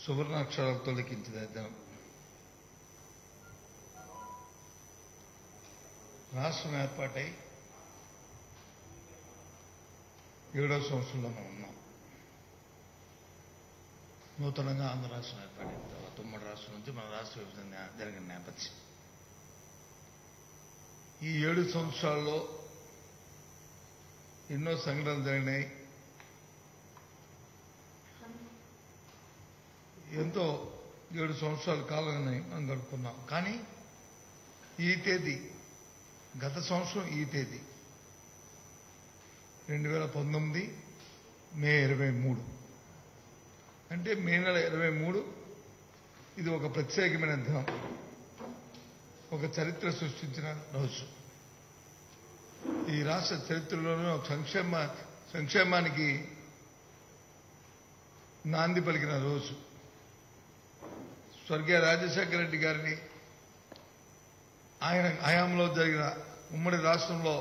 సువర్ణాక్షరాలతో లిఖించిన దినం రాష్ట్రం ఏర్పాటై ఏడవ సంవత్సరంలో మనం ఉన్నాం నూతనంగా ఆంధ్ర రాష్ట్రం ఏర్పడిన తర్వాత ఉమ్మడి రాష్ట్రం నుంచి మన రాష్ట్ర విభజన జరిగిన నేపథ్యం ఈ ఏడు సంవత్సరాల్లో ఎన్నో సంఘటనలు జరిగినాయి ఎంతో ఏడు సంవత్సరాల కాలాన్ని మనం గడుపుకున్నాం కానీ ఈ తేదీ గత సంవత్సరం ఈ తేదీ రెండు వేల పంతొమ్మిది మే ఇరవై మూడు అంటే మే నెల ఇరవై మూడు ఇది ఒక ప్రత్యేకమైన దినం ఒక చరిత్ర సృష్టించిన రోజు ఈ రాష్ట్ర చరిత్రలోనే ఒక సంక్షేమ సంక్షేమానికి నాంది పలికిన రోజు స్వర్గీయ రాజశేఖర రెడ్డి గారిని ఆయన హయాంలో జరిగిన ఉమ్మడి రాష్ట్రంలో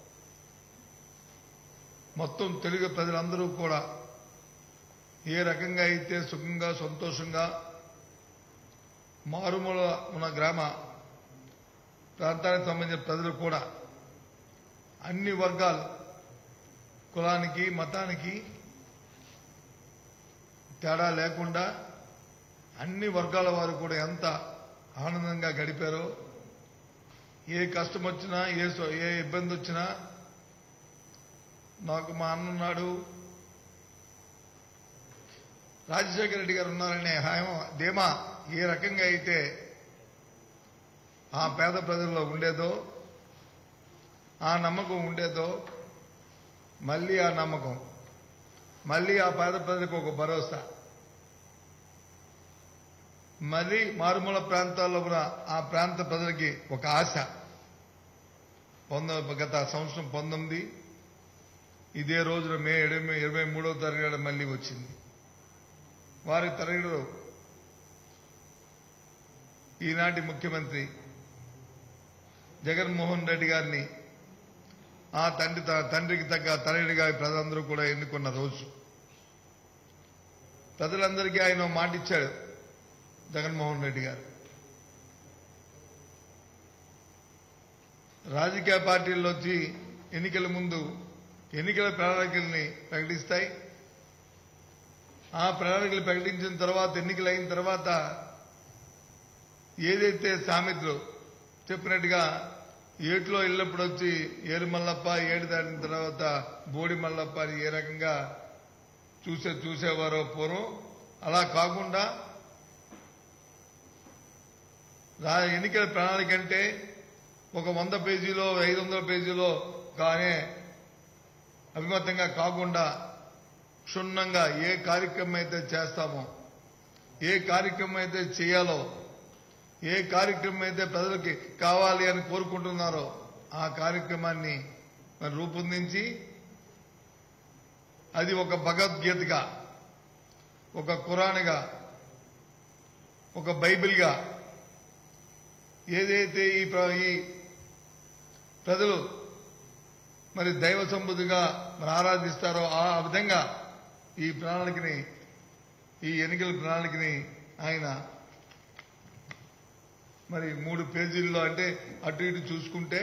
మొత్తం తెలుగు ప్రజలందరూ కూడా ఏ రకంగా అయితే సుఖంగా సంతోషంగా మారుమూల ఉన్న గ్రామ ప్రాంతానికి సంబంధించిన ప్రజలు కూడా అన్ని వర్గాలు కులానికి మతానికి తేడా లేకుండా అన్ని వర్గాల వారు కూడా ఎంత ఆనందంగా గడిపారో ఏ కష్టం వచ్చినా ఏ సొ- ఏ ఇబ్బంది వచ్చినా నాకు మా అన్నున్నాడు రాజశేఖర రెడ్డి గారు ఉన్నారనే హాయం ధీమా ఏ రకంగా అయితే ఆ పేద ప్రజల్లో ఉండేదో ఆ నమ్మకం ఉండేదో మళ్ళీ ఆ నమ్మకం మళ్ళీ ఆ పేద ప్రజలకు ఒక భరోసా మళ్ళీ మారుమూల ప్రాంతాల్లో కూడా ఆ ప్రాంత ప్రజలకి ఒక ఆశ పంతొమ్మిది గత సంవత్సరం పంతొమ్మిది ఇదే రోజున మే ఇరవై ఇరవై మూడవ తరగతి మళ్ళీ వచ్చింది వారి తరగతిలో ఈనాటి ముఖ్యమంత్రి జగన్మోహన్ రెడ్డి గారిని ఆ తండ్రి త- తండ్రికి తగ్గ తనయుడిగా ప్రజలందరూ కూడా ఎన్నుకున్న రోజు ప్రజలందరికీ ఆయన మాట ఇచ్చాడు జగన్మోహన్ రెడ్డి గారు రాజకీయ పార్టీల్లో వచ్చి ఎన్నికల ముందు ఎన్నికల ప్రణాళికల్ని ప్రకటిస్తాయి ఆ ప్రణాళికలు ప్రకటించిన తర్వాత ఎన్నికలు అయిన తర్వాత ఏదైతే సామెతలు చెప్పినట్టుగా ఏట్లో ఇళ్ళప్పుడు వచ్చి ఏరు మల్లప్ప ఏడు దాటిన తర్వాత బోడి మల్లప్ప అని ఏ రకంగా చూసే చూసేవారో పూర్వం అలా కాకుండా రా ఎన్నికల ప్రణాళిక అంటే ఒక వంద పేజీలో ఐదు వందల పేజీలో కానీ అభిమతంగా కాకుండా క్షుణ్ణంగా ఏ కార్యక్రమం అయితే చేస్తామో ఏ కార్యక్రమం అయితే చేయాలో ఏ కార్యక్రమం అయితే ప్రజలకి కావాలి అని కోరుకుంటున్నారో ఆ కార్యక్రమాన్ని మరి రూపొందించి అది ఒక భగవద్గీతగా ఒక ఖురాన్గా ఒక బైబిల్గా ఏదైతే ఈ ప్ర- ఈ ప్రజలు మరి దైవ సంబుద్ధిగా మరి ఆరాధిస్తారో ఆ విధంగా ఈ ప్రణాళికని ఈ ఎన్నికల ప్రణాళికని ఆయన మరి మూడు పేజీల్లో అంటే అటు ఇటు చూసుకుంటే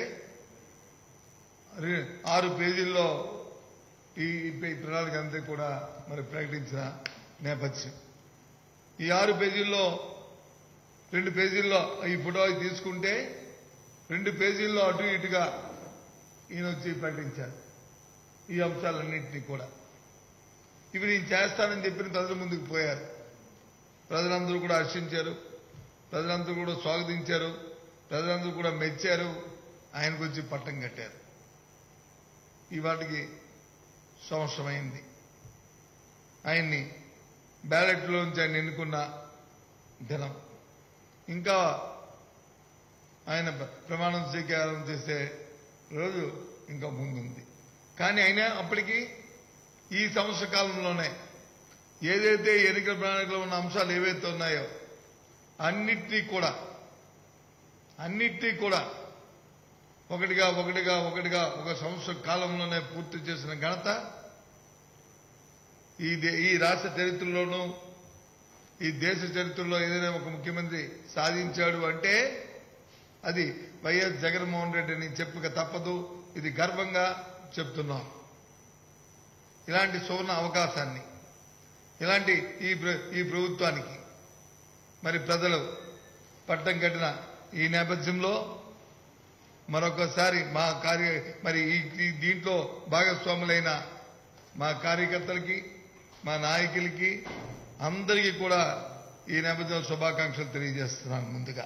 రి- ఆరు పేజీల్లో ఈ ఈ ప్రణాళిక అంతా కూడా మరి ప్రకటించిన నేపథ్యం ఈ ఆరు పేజీల్లో రెండు పేజీల్లో ఈ ఫోటో తీసుకుంటే రెండు పేజీల్లో అటు ఇటుగా ఈయన వచ్చి ప్రకటించారు ఈ అంశాలన్నింటినీ కూడా ఇవి నేను చేస్తానని చెప్పిన ప్రజల ముందుకు పోయారు ప్రజలందరూ కూడా హర్షించారు ప్రజలందరూ కూడా స్వాగతించారు ప్రజలందరూ కూడా మెచ్చారు ఆయనకు వచ్చి పట్టం కట్టారు ఈ వాటికి సంవత్సరమైంది ఆయన్ని బ్యాలెట్లోంచి ఆయన ఎన్నుకున్న దినం ఇంకా ఆయన ప్ర- ప్రమాణం స్వీకారం చేసే రోజు ఇంకా ముందుంది కానీ అయినా అప్పటికి ఈ సంవత్సర కాలంలోనే ఏదైతే ఎన్నికల ప్రణాళికలో ఉన్న అంశాలు ఏవైతే ఉన్నాయో అన్నిటినీ కూడా అన్నిటినీ కూడా ఒకటిగా ఒకటిగా ఒకటిగా ఒక సంవత్సర కాలంలోనే పూర్తి చేసిన ఘనత ఈ దే- ఈ రాష్ట్ర చరిత్రలోనూ ఈ దేశ చరిత్రలో ఏదైనా ఒక ముఖ్యమంత్రి సాధించాడు అంటే అది వైఎస్ జగన్మోహన్ రెడ్డి అని చెప్పక తప్పదు ఇది గర్వంగా చెప్తున్నాం ఇలాంటి సువర్ణ అవకాశాన్ని ఇలాంటి ఈ ప్ర- ఈ ప్రభుత్వానికి మరి ప్రజలు పట్టం కట్టిన ఈ నేపథ్యంలో మరొకసారి మా కార్య మరి ఈ ఈ దీంట్లో భాగస్వాములైన మా కార్యకర్తలకి మా నాయకులకి అందరికీ కూడా ఈ నేపథ్యంలో శుభాకాంక్షలు తెలియజేస్తున్నాను ముందుగా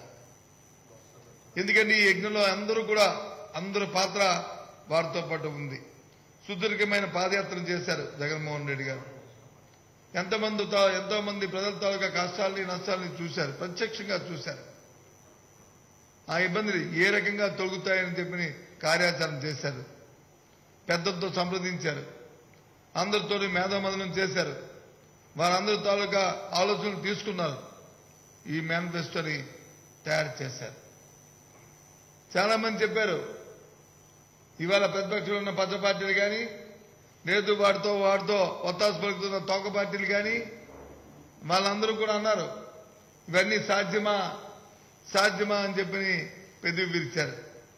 ఎందుకంటే ఈ యజ్ఞంలో అందరూ కూడా అందరి పాత్ర వారితో పాటు ఉంది సుదీర్ఘమైన పాదయాత్ర చేశారు జగన్మోహన్ రెడ్డి గారు ఎంతమంది తా- ఎంతో మంది ప్రజల తాలూకా కష్టాలని నష్టాలని చూశారు ప్రత్యక్షంగా చూశారు ఆ ఇబ్బందులు ఏ రకంగా తొలుగుతాయని చెప్పి కార్యాచరణ చేశారు పెద్దలతో సంప్రదించారు అందరితో మేధామదనం చేశారు వారందరి తాలూకా ఆలోచనలు తీసుకున్నారు ఈ మేనిఫెస్టోని తయారు చేశారు చాలా మంది చెప్పారు ఇవాళ ప్రతిపక్షంలో ఉన్న పచ్చ పార్టీలు కానీ లేదు వాటితో వాటితో ఒత్తాసు పలుకుతున్న తోక పార్టీలు కానీ వాళ్ళందరూ కూడా అన్నారు ఇవన్నీ సాధ్యమా సాధ్యమా అని చెప్పి పెదవి విరిచారు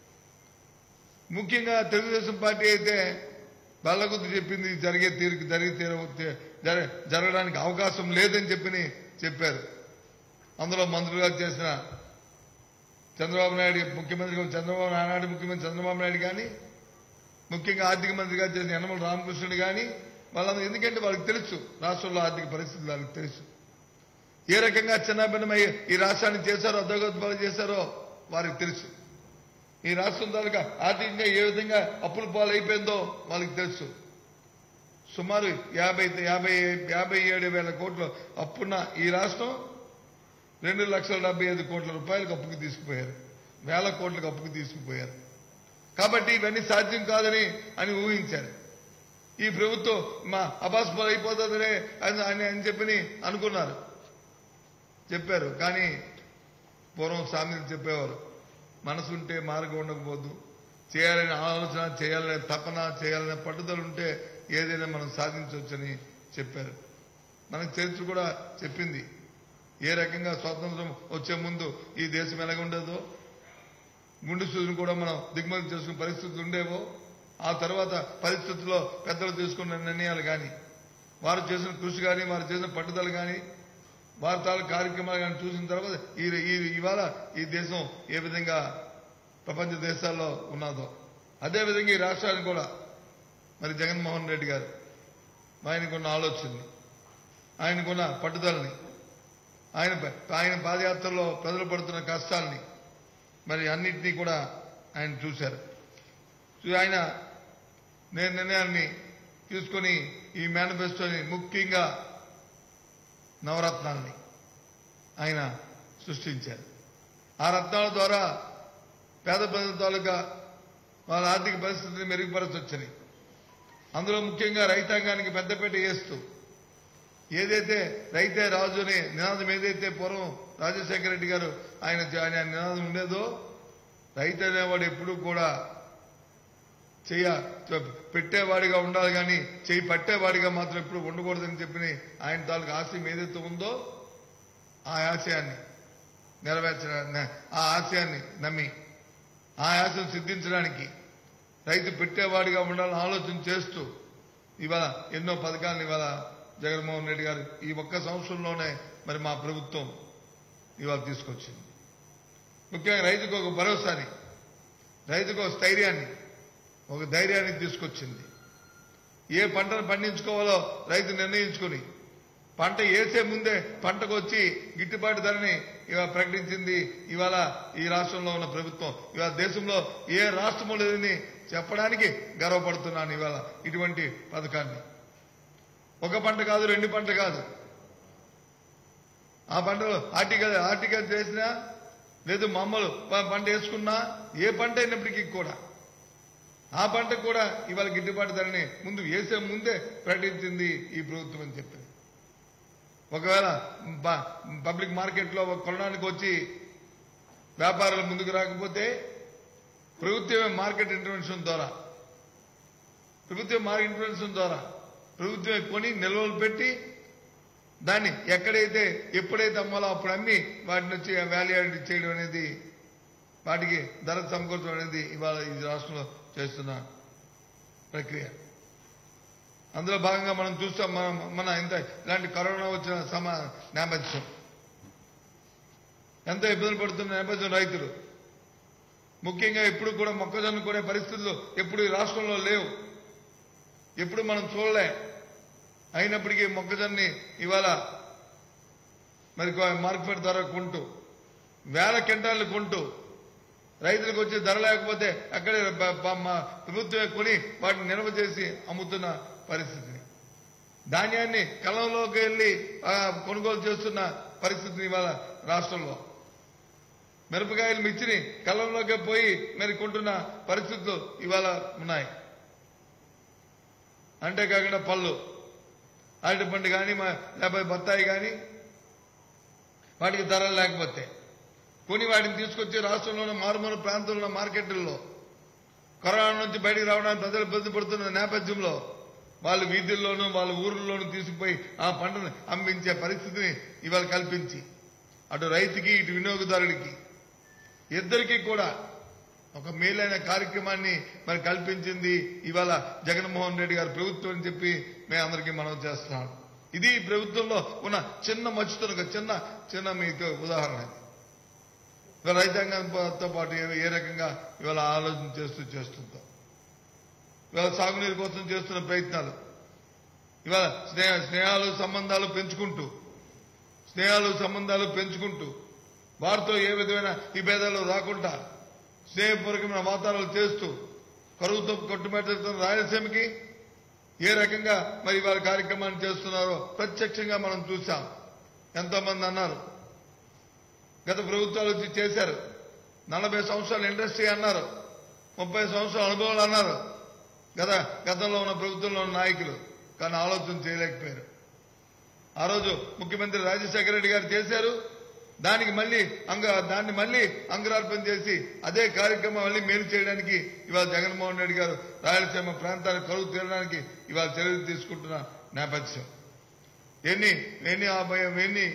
ముఖ్యంగా తెలుగుదేశం పార్టీ అయితే వాళ్ళ గురించి చెప్పింది జరిగే తీరుకు జరిగి తీర జర- జరగడానికి అవకాశం లేదని చెప్పి చెప్పారు అందులో మంత్రులుగా చేసిన చంద్రబాబు నాయుడు ముఖ్యమంత్రిగా ఉన్న చంద్రబాబు నాయుడు ముఖ్యమంత్రి చంద్రబాబు నాయుడు కానీ ముఖ్యంగా ఆర్థిక మంత్రిగా చేసిన యనమల రామకృష్ణుడు కానీ వాళ్ళందరూ ఎందుకంటే వాళ్ళకి తెలుసు రాష్ట్రంలో ఆర్థిక పరిస్థితులు వాళ్ళకి తెలుసు ఏ రకంగా చిన్నభిన్నమై ఈ రాష్ట్రాన్ని చేశారో అధోగతి చేశారో వారికి తెలుసు ఈ రాష్ట్రం తాలూకా ఆర్థికంగా ఏ విధంగా అప్పుల పాలు అయిపోయిందో వాళ్ళకి తెలుసు సుమారు యాభై యాభై యాభై ఏడు వేల కోట్ల అప్పున్న ఈ రాష్ట్రం రెండు లక్షల డెబ్బై ఐదు కోట్ల రూపాయలకు అప్పుకు తీసుకుపోయారు వేల కోట్లకు అప్పుకు తీసుకుపోయారు కాబట్టి ఇవన్నీ సాధ్యం కాదని అని ఊహించారు ఈ ప్రభుత్వం మా అబాస్పాలు అయిపోతుందనే అని అని అని చెప్పని అనుకున్నారు చెప్పారు కానీ పూర్వం సామెతలు చెప్పేవారు మనసుంటే మార్గం ఉండకపోదు చేయాలనే ఆలోచన చేయాలనే తపన చేయాలనే పట్టుదల ఉంటే ఏదైనా మనం సాధించవచ్చని చెప్పారు మనకు చరిత్ర కూడా చెప్పింది ఏ రకంగా స్వాతంత్రం వచ్చే ముందు ఈ దేశం ఎలాగ ఉండేదో గుండు సూదును కూడా మనం దిగుమతి చేసుకునే పరిస్థితులు ఉండేవో ఆ తర్వాత పరిస్థితుల్లో పెద్దలు తీసుకున్న నిర్ణయాలు కానీ వారు చేసిన కృషి కానీ వారు చేసిన పట్టుదల కానీ వారి తాలూకు కార్యక్రమాలు కానీ చూసిన తర్వాత ఈ ఈ- ఇవాళ ఈ దేశం ఏ విధంగా ప్రపంచ దేశాల్లో ఉన్నదో అదేవిధంగా ఈ రాష్ట్రానికి కూడా మరి జగన్మోహన్ రెడ్డి గారు ఆయనకున్న ఆలోచనని ఆయనకున్న పట్టుదలని ఆయన ఆయన పాదయాత్రలో ప్రజలు పడుతున్న కష్టాలని మరి అన్నింటినీ కూడా ఆయన చూశారు చూ- ఆయన నేను నిర్ణయాన్ని తీసుకొని ఈ మేనిఫెస్టోని ముఖ్యంగా నవరత్నాల్ని ఆయన సృష్టించారు ఆ రత్నాల ద్వారా పేద ప్రజల తాలూకా వాళ్ళ ఆర్థిక పరిస్థితిని మెరుగుపరచొచ్చని అందులో ముఖ్యంగా రైతాంగానికి పెద్దపీట వేస్తూ ఏదైతే రైతే రాజు అనే నినాదం ఏదైతే పూర్వం రాజశేఖర రెడ్డి గారు ఆయన ఆయన నినాదం ఉండేదో రైతు అనేవాడు ఎప్పుడూ కూడా చెయ్య పెట్టేవాడిగా ఉండాలి కానీ చెయ్యి పట్టేవాడిగా మాత్రం ఎప్పుడు ఉండకూడదని చెప్పి ఆయన తాలూకు ఆశయం ఏదైతే ఉందో ఆ ఆశయాన్ని నెరవేర్చడానికి ఆ ఆశయాన్ని నమ్మి ఆ ఆశయం సిద్ధించడానికి రైతు పెట్టేవాడిగా ఉండాలని ఆలోచన చేస్తూ ఇవాళ ఎన్నో పథకాలను ఇవాళ జగన్మోహన్ రెడ్డి గారు ఈ ఒక్క సంవత్సరంలోనే మరి మా ప్రభుత్వం ఇవాళ తీసుకొచ్చింది ముఖ్యంగా రైతుకు ఒక భరోసాని రైతుకు ఒక స్థైర్యాన్ని ఒక ధైర్యాన్ని తీసుకొచ్చింది ఏ పంటను పండించుకోవాలో రైతు నిర్ణయించుకుని పంట వేసే ముందే పంటకు వచ్చి గిట్టుబాటు ధరని ఇవాళ ప్రకటించింది ఇవాళ ఈ రాష్ట్రంలో ఉన్న ప్రభుత్వం ఇవాళ దేశంలో ఏ రాష్ట్రంలో లేదని చెప్పడానికి గర్వపడుతున్నాను ఇవాళ ఇటువంటి పథకాన్ని ఒక పంట కాదు రెండు పంట కాదు ఆ పంటలో ఆర్టికల్ ఆర్టికల్ చేసినా లేదు మామూలు ప- పంట వేసుకున్నా ఏ పంట అయినప్పటికీ కూడా ఆ పంట కూడా ఇవాళ గిట్టుబాటు ధరని ముందు వేసే ముందే ప్రకటించింది ఈ ప్రభుత్వం అని చెప్పింది ఒకవేళ ప- పబ్లిక్ మార్కెట్లో కొనడానికి వచ్చి వ్యాపారులు ముందుకు రాకపోతే ప్రభుత్వమే మార్కెట్ ఇంటర్వెన్షన్ ద్వారా ప్రభుత్వం మార్కెట్ ఇంటర్వెన్షన్ ద్వారా ప్రభుత్వమే కొని నిల్వలు పెట్టి దాన్ని ఎక్కడైతే ఎప్పుడైతే అమ్మాలో అప్పుడు అమ్మి వాటిని వచ్చి వాల్యూ యాడ్ చేయడం అనేది వాటికి ధర సమకూర్చడం అనేది ఇవాళ ఈ రాష్ట్రంలో చేస్తున్న ప్రక్రియ అందులో భాగంగా మనం చూస్తాం మనం మన ఇంత ఇలాంటి కరోనా వచ్చిన సమ నేపథ్యం ఎంతో ఇబ్బందులు పడుతున్న నేపథ్యం రైతులు ముఖ్యంగా ఇప్పుడు కూడా మొక్కజొన్న కొనే పరిస్థితులు ఎప్పుడు ఈ రాష్ట్రంలో లేవు ఎప్పుడు మనం చూడలే అయినప్పటికీ మొక్కజొన్ని ఇవాళ మరి కొ- మార్కెట్ ధర కొంటూ వేల క్వింటాలు కొంటూ రైతులకు వచ్చే ధర లేకపోతే అక్కడే బ- బ- మా ప్రభుత్వమే కొని వాటిని నిల్వ చేసి అమ్ముతున్న పరిస్థితిని ధాన్యాన్ని కళ్ళంలోకి వెళ్లి ఆ, కొనుగోలు చేస్తున్న పరిస్థితిని ఇవాళ రాష్ట్రంలో మిరపకాయలు మిర్చిని కళ్ళంలోకి పోయి మరి కొంటున్న పరిస్థితులు ఇవాళ ఉన్నాయి అంతేకాకుండా పళ్ళు అరటిపండు కానీ మా- లేకపోతే బత్తాయి కానీ వాటికి ధరలు లేకపోతే కొని వాటిని తీసుకొచ్చి రాష్ట్రంలోని మారుమూల ప్రాంతంలో ఉన్న మార్కెట్లలో కరోనా నుంచి బయటికి రావడానికి ప్రజలు ఇబ్బంది పడుతున్న నేపథ్యంలో వాళ్ళు వీధుల్లోనూ వాళ్ళ ఊర్లలోనూ తీసుకుపోయి ఆ పంటను అమ్మించే పరిస్థితిని ఇవాళ కల్పించి అటు రైతుకి ఇటు వినియోగదారుడికి ఇద్దరికీ కూడా ఒక మేలైన కార్యక్రమాన్ని మరి కల్పించింది ఇవాళ జగన్మోహన్ రెడ్డి గారి ప్రభుత్వం అని చెప్పి మేము అందరికీ మనం చేస్తున్నాం ఇది ఈ ప్రభుత్వంలో ఉన్న చిన్న మచ్చుతున్న ఒక చిన్న చిన్న మీకు ఉదాహరణ ఇది ఇవాళ రైతాంగంతో పాటు ఏ- ఏ రకంగా ఇవాళ ఆలోచన చేస్తూ చేస్తుందో ఇవాళ సాగునీరు కోసం చేస్తున్న ప్రయత్నాలు ఇవాళ స్నేహ స్నేహాలు సంబంధాలు పెంచుకుంటూ స్నేహాలు సంబంధాలు పెంచుకుంటూ వారితో ఏ విధమైన విభేదాలు రాకుండా స్నేహపూర్వకమైన వాతావరణం చేస్తూ కరువుతో కొట్టుమెట్టుతున్న రాయలసీమకి ఏ రకంగా మరి వారి కార్యక్రమాన్ని చేస్తున్నారో ప్రత్యక్షంగా మనం చూశాం ఎంతో మంది అన్నారు గత ప్రభుత్వాలు వచ్చి చేశారు నలభై సంవత్సరాల ఇండస్ట్రీ అన్నారు ముప్పై సంవత్సరాల అనుభవాలు అన్నారు గత గతంలో ఉన్న ప్రభుత్వంలో ఉన్న నాయకులు కానీ ఆలోచన చేయలేకపోయారు ఆ రోజు ముఖ్యమంత్రి రాజశేఖర రెడ్డి గారు చేశారు దానికి మళ్ళీ అంగ దాన్ని మళ్ళీ అంకురార్పణ చేసి అదే కార్యక్రమం మళ్ళీ మేలు చేయడానికి ఇవాళ జగన్మోహన్ రెడ్డి గారు రాయలసీమ ప్రాంతానికి కరువు తీరడానికి ఇవాళ చర్యలు తీసుకుంటున్న నేపథ్యం ఎన్ని ఎన్ని ఆ భయం ఎన్ని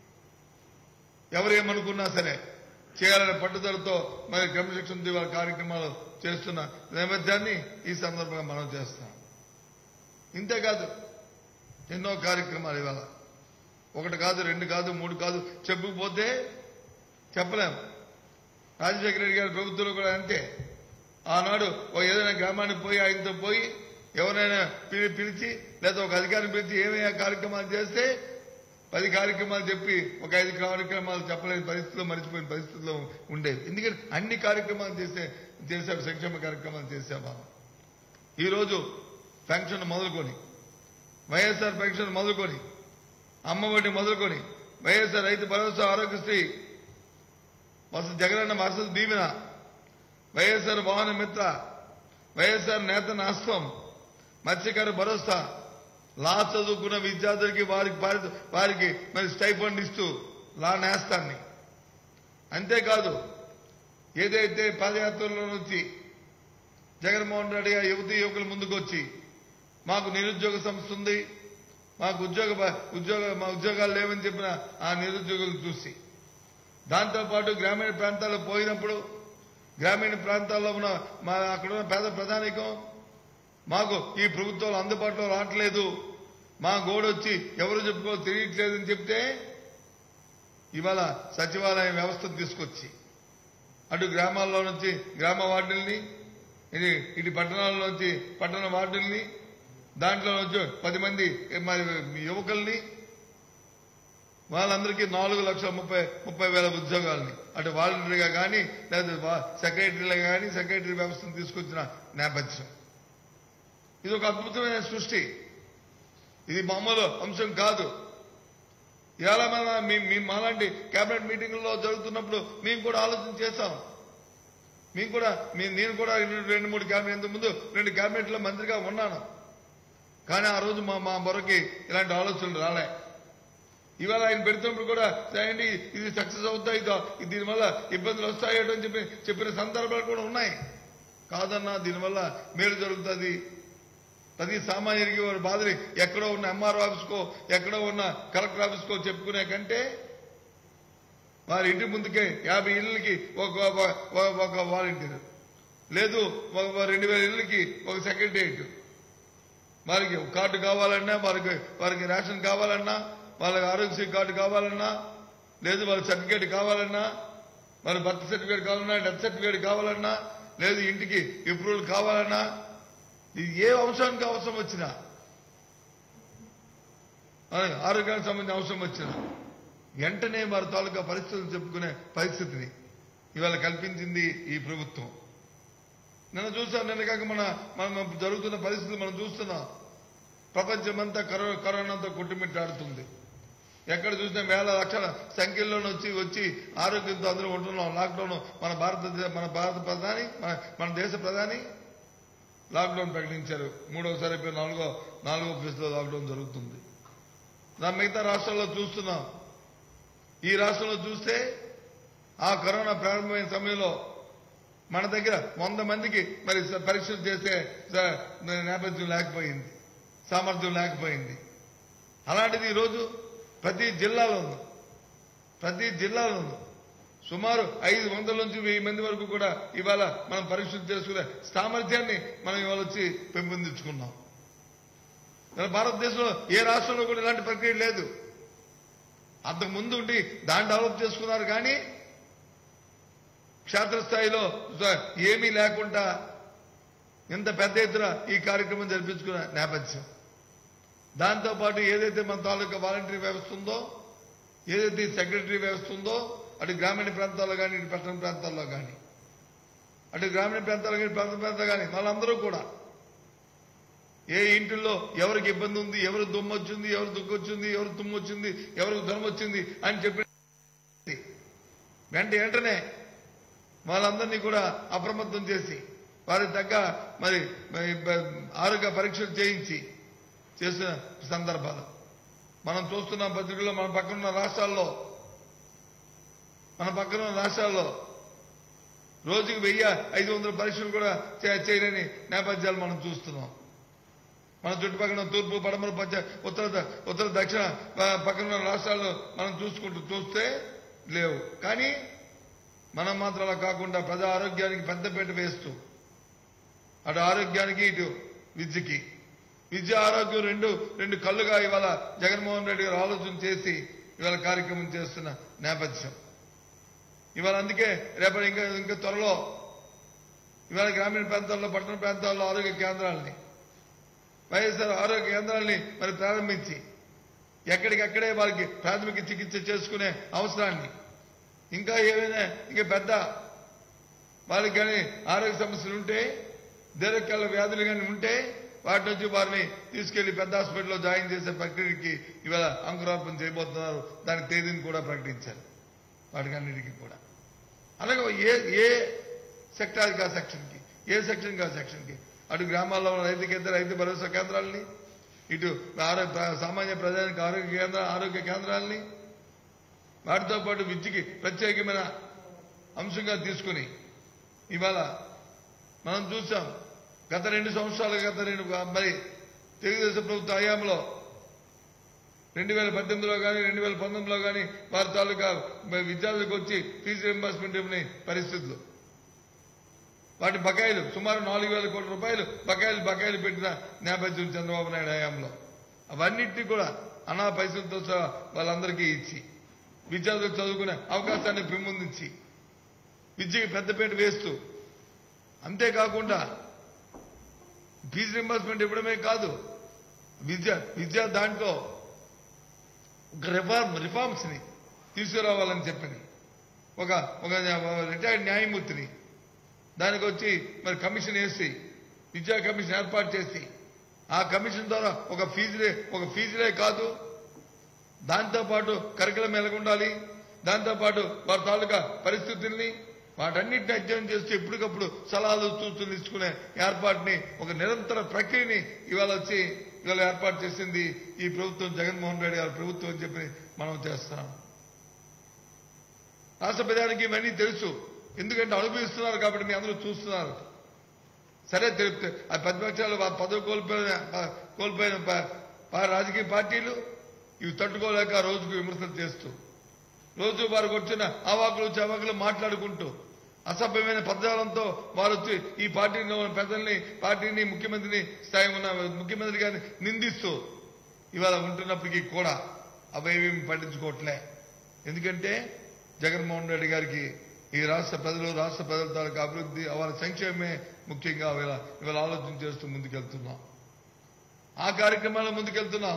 ఎవరేమనుకున్నా సరే చేయాలనే పట్టుదలతో మరి క్రమశిక్షణ ఇవాళ కార్యక్రమాలు చేస్తున్న నేపథ్యాన్ని ఈ సందర్భంగా మనం చేస్తున్నాం ఇంతేకాదు ఎన్నో కార్యక్రమాలు ఇవాళ ఒకటి కాదు రెండు కాదు మూడు కాదు చెప్పుకుపోతే చెప్పలేం రాజశేఖర రెడ్డి గారి ప్రభుత్వంలో కూడా అంతే ఆనాడు ఒక ఏదైనా గ్రామానికి పోయి ఆయనతో పోయి ఎవరైనా పిలి- పిలిచి లేదా ఒక అధికారిని పిలిచి ఏమేమి కార్యక్రమాలు చేస్తే పది కార్యక్రమాలు చెప్పి ఒక ఐదు కార్యక్రమాలు చెప్పలేని పరిస్థితిలో మర్చిపోయిన పరిస్థితిలో ఉండేది ఎందుకంటే అన్ని కార్యక్రమాలు చేసే చేసే సంక్షేమ కార్యక్రమాలు చేసామా ఈరోజు పెన్షన్ మొదలుకొని వైఎస్ఆర్ పెన్షన్ మొదలుకొని అమ్మఒడి మొదలుకొని వైఎస్ఆర్ రైతు భరోసా ఆరోగ్యశ్రీ వసతి జగనన్న వసతి దీవెన వైఎస్ఆర్ వాహన మిత్ర వైఎస్ఆర్ నేత నాస్తం మత్స్యకార భరోసా లా చదువుకున్న విద్యార్థులకి వారికి పారి- వారికి మరి స్టైఫండ్ ఇస్తూ లా నేస్తాన్ని అంతేకాదు ఏదైతే పాదయాత్రలో నుంచి జగన్మోహన్ రెడ్డి గారు యువతి యువకుల ముందుకు వచ్చి మాకు నిరుద్యోగ సంస్థ ఉంది మాకు ఉద్యోగ బ- ఉద్యోగ మా ఉద్యోగాలు లేవని చెప్పిన ఆ నిరుద్యోగులు చూసి దాంతోపాటు గ్రామీణ ప్రాంతాల్లో పోయినప్పుడు గ్రామీణ ప్రాంతాల్లో ఉన్న మా అక్కడ ఉన్న పేద ప్రధానికం మాకు ఈ ప్రభుత్వాలు అందుబాటులో రావట్లేదు మా గోడొచ్చి ఎవరు చెప్పుకో తెలియట్లేదని చెప్తే ఇవాళ సచివాలయం వ్యవస్థను తీసుకొచ్చి అటు గ్రామాల్లో నుంచి గ్రామ వార్డుల్ని ఇది ఇటు పట్టణాల్లో నుంచి పట్టణ వార్డుల్ని దాంట్లో నుంచి పది మంది మరి యువకుల్ని వాళ్ళందరికీ నాలుగు లక్షల ముప్పై ముప్పై వేల ఉద్యోగాలని అటు వాలంటరీగా కానీ లేదా సెక్రటరీలుగా కానీ సెక్రటరీ వ్యవస్థను తీసుకొచ్చిన నేపథ్యం ఇది ఒక అద్భుతమైన సృష్టి ఇది మామూలు అంశం కాదు ఇవాళ మన మీ మీ మాలాంటి కేబినెట్ మీటింగ్లో జరుగుతున్నప్పుడు మేము కూడా ఆలోచన చేశాం మేము కూడా మీ- నేను కూడా రెండు- రెండు మూడు క్యాబినెట్ ఇంతకు ముందు రెండు క్యాబినెట్లో మంత్రిగా ఉన్నాను కానీ ఆ రోజు మా మా బొరకి ఇలాంటి ఆలోచనలు రాలే ఇవాళ ఆయన పెడుతున్నప్పుడు కూడా చేయండి ఇది సక్సెస్ అవుతాయి ఇది దీనివల్ల ఇబ్బందులు వస్తాయో అని చెప్పి చెప్పిన సందర్భాలు కూడా ఉన్నాయి కాదన్నా దీనివల్ల మేలు జరుగుతుంది ప్రతి సామాన్యుడికి వారి బాధని ఎక్కడో ఉన్న ఎంఆర్ఓ ఆఫీస్కో ఎక్కడో ఉన్న కలెక్టర్ ఆఫీస్కో చెప్పుకునే కంటే వారి ఇంటి ముందుకే యాభై ఇళ్ళకి ఒక ఒక- ఒక- ఒక వాలంటీర్ లేదు ఒక ఒక రెండు వేల ఇళ్ళకి ఒక సెక్రటరియట్ వారికి కార్డు కావాలన్నా వారికి వారికి రేషన్ కావాలన్నా వాళ్ళకి ఆరోగ్యశ్రీ కార్డు కావాలన్నా లేదు వాళ్ళ సర్టిఫికేట్ కావాలన్నా వాళ్ళ బర్త్ సర్టిఫికేట్ కావాలన్నా డెత్ సర్టిఫికేట్ కావాలన్నా లేదు ఇంటికి అప్రూవల్ కావాలన్నా ఇది ఏ అంశానికి అవసరం వచ్చినా అలాగే ఆరోగ్యానికి సంబంధించిన అవసరం వచ్చినా వెంటనే వారి తాలూకా పరిస్థితులు చెప్పుకునే పరిస్థితిని ఇవాళ కల్పించింది ఈ ప్రభుత్వం నిన్న చూసాం నిన్న కాక మన మనం జరుగుతున్న పరిస్థితులు మనం చూస్తున్నాం ప్రపంచమంతా కరో కరోనాతో కొట్టుమిట్టాడుతుంది ఎక్కడ చూసినా వేల లక్షల సంఖ్యలో వచ్చి వచ్చి ఆరోగ్యంతో అందరూ ఉంటున్నాం లాక్డౌన్ మన భారతదేశ మన భారత ప్రధాని మన మన దేశ ప్రధాని లాక్డౌన్ ప్రకటించారు మూడవసారి అయిపోయి నాలుగో నాలుగో ఫేజ్లో లాక్డౌన్ జరుగుతుంది నా మిగతా రాష్ట్రాల్లో చూస్తున్నాం ఈ రాష్ట్రంలో చూస్తే ఆ కరోనా ప్రారంభమైన సమయంలో మన దగ్గర వంద మందికి మరి స- పరీక్షలు చేసే స- నేపథ్యం లేకపోయింది సామర్థ్యం లేకపోయింది అలాంటిది ఈరోజు ప్రతి జిల్లాలోనూ ప్రతి జిల్లాలోనూ సుమారు ఐదు వందల నుంచి వెయ్యి మంది వరకు కూడా ఇవాళ మనం పరీక్షలు చేసుకునే సామర్థ్యాన్ని మనం ఇవాళ వచ్చి పెంపొందించుకున్నాం మన భారతదేశంలో ఏ రాష్ట్రంలో కూడా ఇలాంటి ప్రక్రియ లేదు అంతకు ముందు ఉండి దాన్ని డెవలప్ చేసుకున్నారు కానీ క్షేత్రస్థాయిలో స- ఏమీ లేకుండా ఇంత పెద్ద ఎత్తున ఈ కార్యక్రమం జరిపించుకున్న నేపథ్యం దాంతోపాటు ఏదైతే మన తాలూకా వాలంటరీ వ్యవస్థ ఉందో ఏదైతే ఈ సెక్రటరీ వ్యవస్థ ఉందో అటు గ్రామీణ ప్రాంతాల్లో కానీ ఇటు పట్టణ ప్రాంతాల్లో కానీ అటు గ్రామీణ ప్రాంతాల్లో కానీ పట్టణ ప్రాంతాల్లో కానీ వాళ్ళందరూ కూడా ఏ ఇంటిల్లో ఎవరికి ఇబ్బంది ఉంది ఎవరు దుమ్ము వచ్చింది ఎవరు దుక్కు వచ్చింది ఎవరు తుమ్ము వచ్చింది ఎవరికి జ్వరం వచ్చింది అని చెప్పి వెంట వెంటనే వాళ్ళందరినీ కూడా అప్రమత్తం చేసి వారికి తగ్గ మరి మరి బ- ఆరోగ్య పరీక్షలు చేయించి చేసిన సందర్భాలు మనం చూస్తున్న పత్రికల్లో మన పక్కనున్న రాష్ట్రాల్లో మన పక్కనున్న రాష్ట్రాల్లో రోజుకి వెయ్యి ఐదు వందల పరీక్షలు కూడా చే- చేయలేని నేపథ్యాలు మనం చూస్తున్నాం మన చుట్టుపక్కల తూర్పు పడమర పచ్చ ఉత్తర ద- ఉత్తర దక్షిణ ప- పక్కన రాష్ట్రాల్లో మనం చూసుకుంటూ చూస్తే లేవు కానీ మనం మాత్రం అలా కాకుండా ప్రజా ఆరోగ్యానికి పెద్దపీట వేస్తూ అటు ఆరోగ్యానికి ఇటు విద్యకి విద్య ఆరోగ్యం రెండు రెండు కళ్ళుగా ఇవాళ జగన్మోహన్ రెడ్డి గారు ఆలోచన చేసి ఇవాళ కార్యక్రమం చేస్తున్న నేపథ్యం ఇవాళ అందుకే రేపటి ఇంకా ఇంకా త్వరలో ఇవాళ గ్రామీణ ప్రాంతాల్లో పట్టణ ప్రాంతాల్లో ఆరోగ్య కేంద్రాలని వైఎస్ఆర్ ఆరోగ్య కేంద్రాల్ని మరి ప్రారంభించి ఎక్కడికక్కడే వారికి ప్రాథమిక చికిత్స చేసుకునే అవసరాన్ని ఇంకా ఏమైనా ఇంకా పెద్ద వాళ్ళకి కానీ ఆరోగ్య సమస్యలు ఉంటే దీర్ఘకాల వ్యాధులు కానీ ఉంటే వాటి నుంచి వారిని తీసుకెళ్లి పెద్ద హాస్పిటల్లో జాయిన్ చేసే ప్రక్రియకి ఇవాళ అంకురార్పణ చేయబోతున్నారు దాని తేదీని కూడా ప్రకటించారు వాటికి అన్నిటికీ కూడా అలాగే ఏ ఏ సెక్టార్కి ఆ సెక్షన్కి ఏ సెక్షన్కి ఆ సెక్షన్కి అటు గ్రామాల్లో ఉన్న రైతు కేంద్ర రైతు భరోసా కేంద్రాలని ఇటు ఆరోగ్య సామాన్య ప్రజానికి ఆరోగ్య కేంద్ర ఆరోగ్య కేంద్రాలని వాటితో పాటు విద్యకి ప్రత్యేకమైన అంశంగా తీసుకుని ఇవాళ మనం చూసాం గత రెండు సంవత్సరాలు గత రెండు మరి తెలుగుదేశం ప్రభుత్వ హయాంలో రెండు వేల పద్దెనిమిదిలో కానీ రెండు వేల పంతొమ్మిదిలో కానీ వారి తాలూకా విద్యార్థులకు వచ్చి ఫీజు రింబర్స్మెంట్ ఇవ్వని పరిస్థితులు వాటి బకాయిలు సుమారు నాలుగు వేల కోట్ల రూపాయలు బకాయిలు బకాయిలు పెట్టిన నేపథ్యం చంద్రబాబు నాయుడు హయాంలో అవన్నిటినీ కూడా అనా పైసలతో సహా వాళ్ళందరికీ ఇచ్చి విద్యార్థులకు చదువుకునే అవకాశాన్ని పెంపొందించి విద్యకి పెద్దపీట వేస్తూ అంతేకాకుండా ఫీజు రింబర్స్మెంట్ ఇవ్వడమే కాదు విద్య విద్య దాంట్లో ఒక రిఫార్మ్ రిఫార్మ్స్ ని తీసుకురావాలని చెప్పని ఒక ఒక రిటైర్డ్ న్యాయమూర్తిని దానికి వచ్చి మరి కమిషన్ వేసి విద్యా కమిషన్ ఏర్పాటు చేసి ఆ కమిషన్ ద్వారా ఒక ఫీజులే ఒక ఫీజులే కాదు దాంతోపాటు కరికులం ఎలాగుండాలి దాంతోపాటు వారి తాలూకా పరిస్థితుల్ని వాటన్నిటిని అధ్యయనం చేస్తూ ఎప్పటికప్పుడు సలహాలు సూచనలు ఇచ్చుకునే ఏర్పాటుని ఒక నిరంతర ప్రక్రియని ఇవాళ వచ్చి ఇవాళ ఏర్పాటు చేసింది ఈ ప్రభుత్వం జగన్మోహన్ రెడ్డి గారి ప్రభుత్వం అని చెప్పి మనం చేస్తున్నాం రాష్ట్ర ప్రజానికి ఇవన్నీ తెలుసు ఎందుకంటే అనుభవిస్తున్నారు కాబట్టి మీ అందరూ చూస్తున్నారు సరే తెలుపుతే ఆ ప్రతిపక్షాలు ఆ పదవి కోల్పోయిన ప- కోల్పోయిన ప- ప- రాజకీయ పార్టీలు ఇవి తట్టుకోలేక రోజుకు విమర్శలు చేస్తూ రోజు వారికి వచ్చిన అవాకులు చవాకులు మాట్లాడుకుంటూ అసభ్యమైన పదజాలంతో వారు వచ్చి ఈ పార్టీలో ఉన్న పెద్దల్ని పార్టీని ముఖ్యమంత్రిని స్థాయి ఉన్న ముఖ్యమంత్రి గారిని నిందిస్తూ ఇవాళ ఉంటున్నప్పటికీ కూడా అవేమీ పట్టించుకోవట్లే ఎందుకంటే జగన్మోహన్ రెడ్డి గారికి ఈ రాష్ట్ర ప్రజలు రాష్ట్ర ప్రజల తాలూకు అభివృద్ధి వాళ్ళ సంక్షేమమే ముఖ్యంగా ఇవాళ ఇవాళ ఆలోచన చేస్తూ ముందుకెళ్తున్నాం ఆ కార్యక్రమాల్లో ముందుకెళ్తున్నాం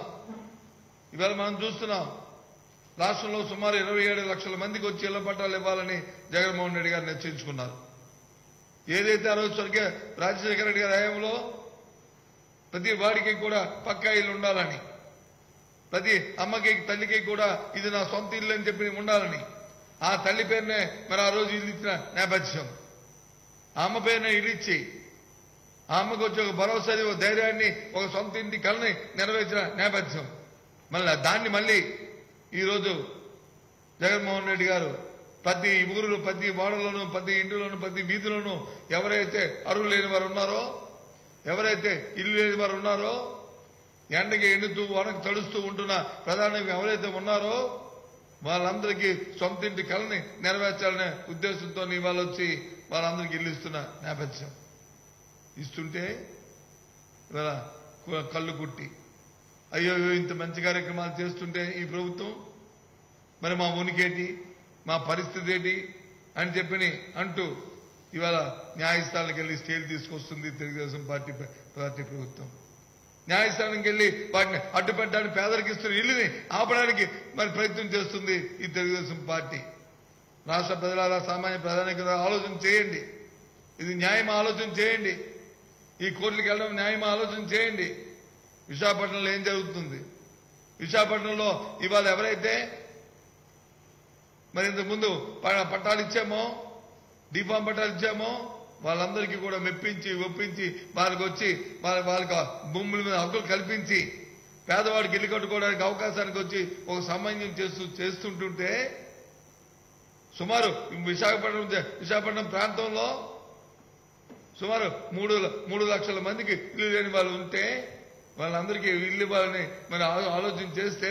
ఇవాళ మనం చూస్తున్నాం రాష్ట్రంలో సుమారు ఇరవై ఏడు లక్షల మందికి వచ్చి ఇళ్ల పట్టాలు ఇవ్వాలని జగన్మోహన్ రెడ్డి గారు నిశ్చయించుకున్నారు ఏదైతే ఆ రోజు స్వర్గీయ రాజశేఖర రెడ్డి గారి హయాంలో ప్రతి వాడికి కూడా పక్కా ఇల్లు ఉండాలని ప్రతి అమ్మకి తల్లికి కూడా ఇది నా సొంత ఇల్లు అని చెప్పి ఉండాలని ఆ తల్లి పేరునే మరి ఆ రోజు ఇల్లు ఇచ్చిన నేపథ్యం ఆ అమ్మ పేరునే ఇల్లు ఇచ్చి ఆ అమ్మకు వచ్చి ఒక భరోసాని ఒక ధైర్యాన్ని ఒక సొంత ఇంటి కళని నెరవేర్చిన నేపథ్యం మళ్ళీ దాన్ని మళ్ళీ ఈరోజు జగన్మోహన్ రెడ్డి గారు ప్రతి ఊరులో ప్రతి వాడలోనూ ప్రతి ఇంటిలోనూ ప్రతి వీధిలోనూ ఎవరైతే అరువు లేని వారు ఉన్నారో ఎవరైతే ఇల్లు లేని వారు ఉన్నారో ఎండకి ఎండుతూ వనకు తడుస్తూ ఉంటున్న ప్రధానంగా ఎవరైతే ఉన్నారో వాళ్ళందరికీ సొంత ఇంటి కళని నెరవేర్చాలనే ఉద్దేశంతో ఇవాళ వచ్చి వాళ్ళందరికీ ఇల్లు ఇస్తున్న నేపథ్యం ఇస్తుంటే ఇవాళ కు- కళ్ళు కుట్టి అయ్యో అయ్యో, ఇంత మంచి కార్యక్రమాలు చేస్తుంటే ఈ ప్రభుత్వం మరి మా ఉనికేటి మా పరిస్థితి ఏంటి అని చెప్పని అంటూ ఇవాళ న్యాయస్థానానికి వెళ్ళి స్టేలు తీసుకొస్తుంది తెలుగుదేశం పార్టీ పార్టీ ప్రభుత్వం న్యాయస్థానానికి వెళ్ళి వాటిని అడ్డుపెట్టడానికి పేదలకు ఇస్తున్న ఇల్లుని ఆపడానికి మరి ప్రయత్నం చేస్తుంది ఈ తెలుగుదేశం పార్టీ రాష్ట్ర ప్రజల సామాన్య ప్రధానిక ఆలోచన చేయండి ఇది న్యాయం ఆలోచన చేయండి ఈ కోర్టులకు వెళ్ళడం న్యాయం ఆలోచన చేయండి విశాఖపట్నంలో ఏం జరుగుతుంది విశాఖపట్నంలో ఇవాళ ఎవరైతే మరి ఇంతకు ముందు ప- పట్టాలు ఇచ్చామో దీపం పట్టాలు ఇచ్చామో వాళ్ళందరికీ కూడా మెప్పించి ఒప్పించి వాళ్ళకి వచ్చి వాళ్ళ వాళ్ళకి భూముల మీద హక్కులు కల్పించి పేదవాడికి ఇల్లు కట్టుకోవడానికి అవకాశానికి వచ్చి ఒక సమన్వయం చేస్తూ చేస్తుంటుంటే సుమారు విశాఖపట్నం విశాఖపట్నం ప్రాంతంలో సుమారు మూడు ల- మూడు లక్షల మందికి ఇల్లు లేని వాళ్ళు ఉంటే వాళ్ళందరికీ ఇల్లు ఇవ్వాలని మరి ఆలో- ఆలోచన చేస్తే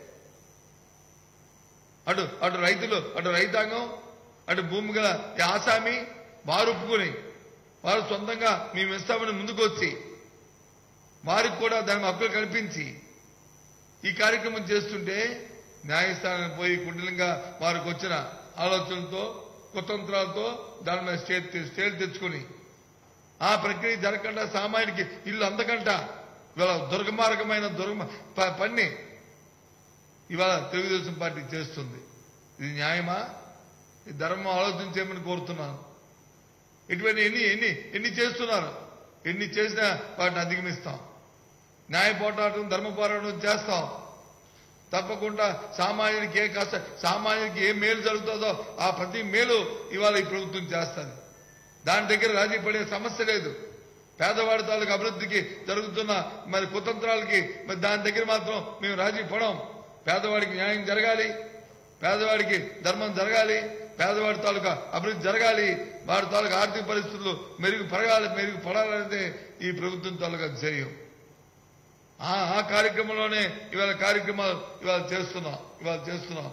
అటు అటు రైతులు అటు రైతాంగం అటు భూమి గల ఈ ఆసామి వారు ఒప్పుకొని వారు సొంతంగా మేము ఇస్తామని ముందుకు వచ్చి వారికి కూడా దాని హక్కులు కల్పించి ఈ కార్యక్రమం చేస్తుంటే న్యాయస్థానం పోయి కుటిలంగా వారికి వచ్చిన ఆలోచనలతో కుతంత్రాలతో దాని మీద స్టేట్ స్టేట్ తెచ్చుకుని ఆ ప్రక్రియ జరగకుండా సామాన్యుడికి ఇల్లు అందకంట ఇవాళ దుర్గమార్గమైన దుర్గ ప- పని ఇవాళ తెలుగుదేశం పార్టీ చేస్తుంది ఇది న్యాయమా ఈ ధర్మం ఆలోచన చేయమని కోరుతున్నాను ఇటువంటి ఎన్ని ఎన్ని ఎన్ని చేస్తున్నారు ఎన్ని చేసినా వాటిని అధిగమిస్తాం న్యాయ పోరాటం ధర్మ పోరాటం చేస్తాం తప్పకుండా సామాన్యుడికి ఏ కష్ట సామాన్యుడికి ఏ మేలు జరుగుతుందో ఆ ప్రతి మేలు ఇవాళ ఈ ప్రభుత్వం చేస్తుంది దాని దగ్గర రాజీ పడే సమస్య లేదు పేదవాడి తాలూకు అభివృద్ధికి జరుగుతున్న మరి కుతంత్రాలకి మరి దాని దగ్గర మాత్రం మేము రాజీ పడం పేదవాడికి న్యాయం జరగాలి పేదవాడికి ధర్మం జరగాలి పేదవాడి తాలూకా అభివృద్ధి జరగాలి వాడి తాలూకా ఆర్థిక పరిస్థితులు మెరుగు పడగాలి మెరుగు పడాలనేదే ఈ ప్రభుత్వం తాలూకా ధ్యేయం ఆ ఆ కార్యక్రమంలోనే ఇవాళ కార్యక్రమాలు ఇవాళ చేస్తున్నాం ఇవాళ చేస్తున్నాం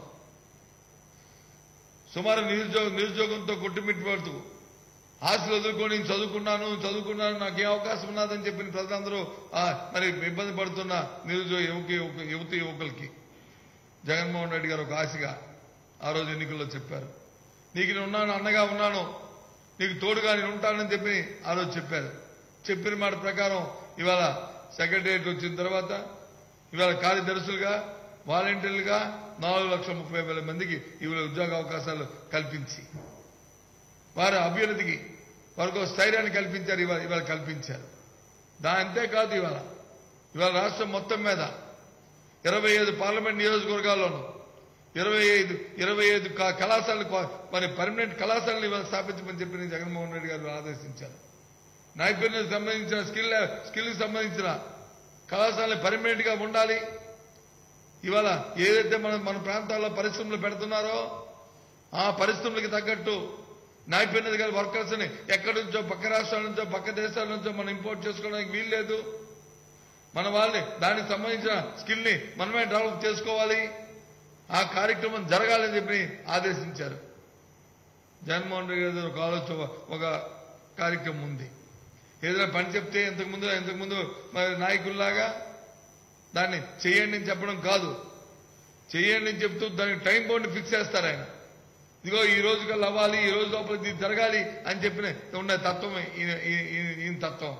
సుమారు నిరుద్యోగ నిరుద్యోగంతో కొట్టుమిట్టిపడుతూ ఆశలు వదులుకొని నేను చదువుకున్నాను చదువుకున్నాను నాకు ఏ అవకాశం ఉన్నదని చెప్పిన ప్రజలందరూ ఆ, మరి ఇబ్బంది పడుతున్న నిరుద్యోగ యువకి యువక- యువతి యువకులకి జగన్మోహన్ రెడ్డి గారు ఒక ఆశగా ఆ రోజు ఎన్నికల్లో చెప్పారు నీకు నేను ఉన్నాను అన్నగా ఉన్నాను నీకు తోడుగా నేను ఉంటానని చెప్పి ఆ రోజు చెప్పారు చెప్పిన మాట ప్రకారం ఇవాళ సెక్రటరియట్ వచ్చిన తర్వాత ఇవాళ కార్యదర్శులుగా వాలంటీర్లుగా నాలుగు లక్షల ముప్పై వేల మందికి ఇవాళ ఉద్యోగ అవకాశాలు కల్పించి వారి అభ్యున్నతికి వారికి ఒక స్థైర్యాన్ని కల్పించారు ఇవాళ ఇవాళ కల్పించారు దా అంతేకాదు ఇవాళ ఇవాళ రాష్ట్రం మొత్తం మీద ఇరవై ఐదు పార్లమెంట్ నియోజకవర్గాల్లోనూ ఇరవై ఐదు ఇరవై ఐదు క- కళాశాలలు కొ- మరి పర్మనెంట్ కళాశాలను ఇవాళ స్థాపించమని చెప్పి జగన్మోహన్ రెడ్డి గారు ఆదేశించారు నైపుణ్యం సంబంధించిన స్కిల్ స్కిల్కి సంబంధించిన కళాశాలలు పర్మనెంట్ గా ఉండాలి ఇవాళ ఏదైతే మన మన ప్రాంతాల్లో పరిశ్రమలు పెడుతున్నారో ఆ పరిశ్రమలకు తగ్గట్టు నాయపడినది గారి వర్కర్స్ ని ఎక్కడి నుంచో పక్క రాష్ట్రాల నుంచో పక్క దేశాల నుంచో మనం ఇంపోర్ట్ చేసుకోవడానికి వీల్లేదు మన వాళ్ళని దానికి సంబంధించిన స్కిల్ ని మనమే డెవలప్ చేసుకోవాలి ఆ కార్యక్రమం జరగాలని చెప్పి ఆదేశించారు జగన్మోహన్ రెడ్డి గారి ఒక ఆలోచన ఒక కార్యక్రమం ఉంది ఏదైనా పని చెప్తే ఇంతకుముందు ఇంతకుముందు మరి నాయకుల్లాగా దాన్ని చేయండి అని చెప్పడం కాదు చేయండి అని చెప్తూ దానికి టైం బౌండ్ ఫిక్స్ చేస్తారు ఆయన ఇదిగో ఈ రోజు కల్లా అవ్వాలి ఈ రోజు లోపల ఇది జరగాలి అని చెప్పిన ఉన్న తత్వం ఈయన ఈయన- ఈయన- ఈయన తత్వం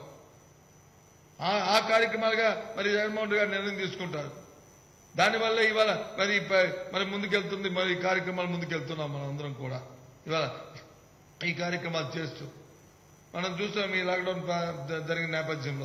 ఆ- ఆ కార్యక్రమాలుగా మరి జగన్మోహన్ రెడ్డి గారు నిర్ణయం తీసుకుంటారు దానివల్ల ఇవాళ మరి ప- మరి ముందుకెళ్తుంది మరి ఈ కార్యక్రమాలు ముందుకెళ్తున్నాం మనం అందరం కూడా ఇవాళ ఈ కార్యక్రమాలు చేస్తూ మనం చూస్తాం ఈ లాక్డౌన్ ప- జ- జరిగిన నేపథ్యంలో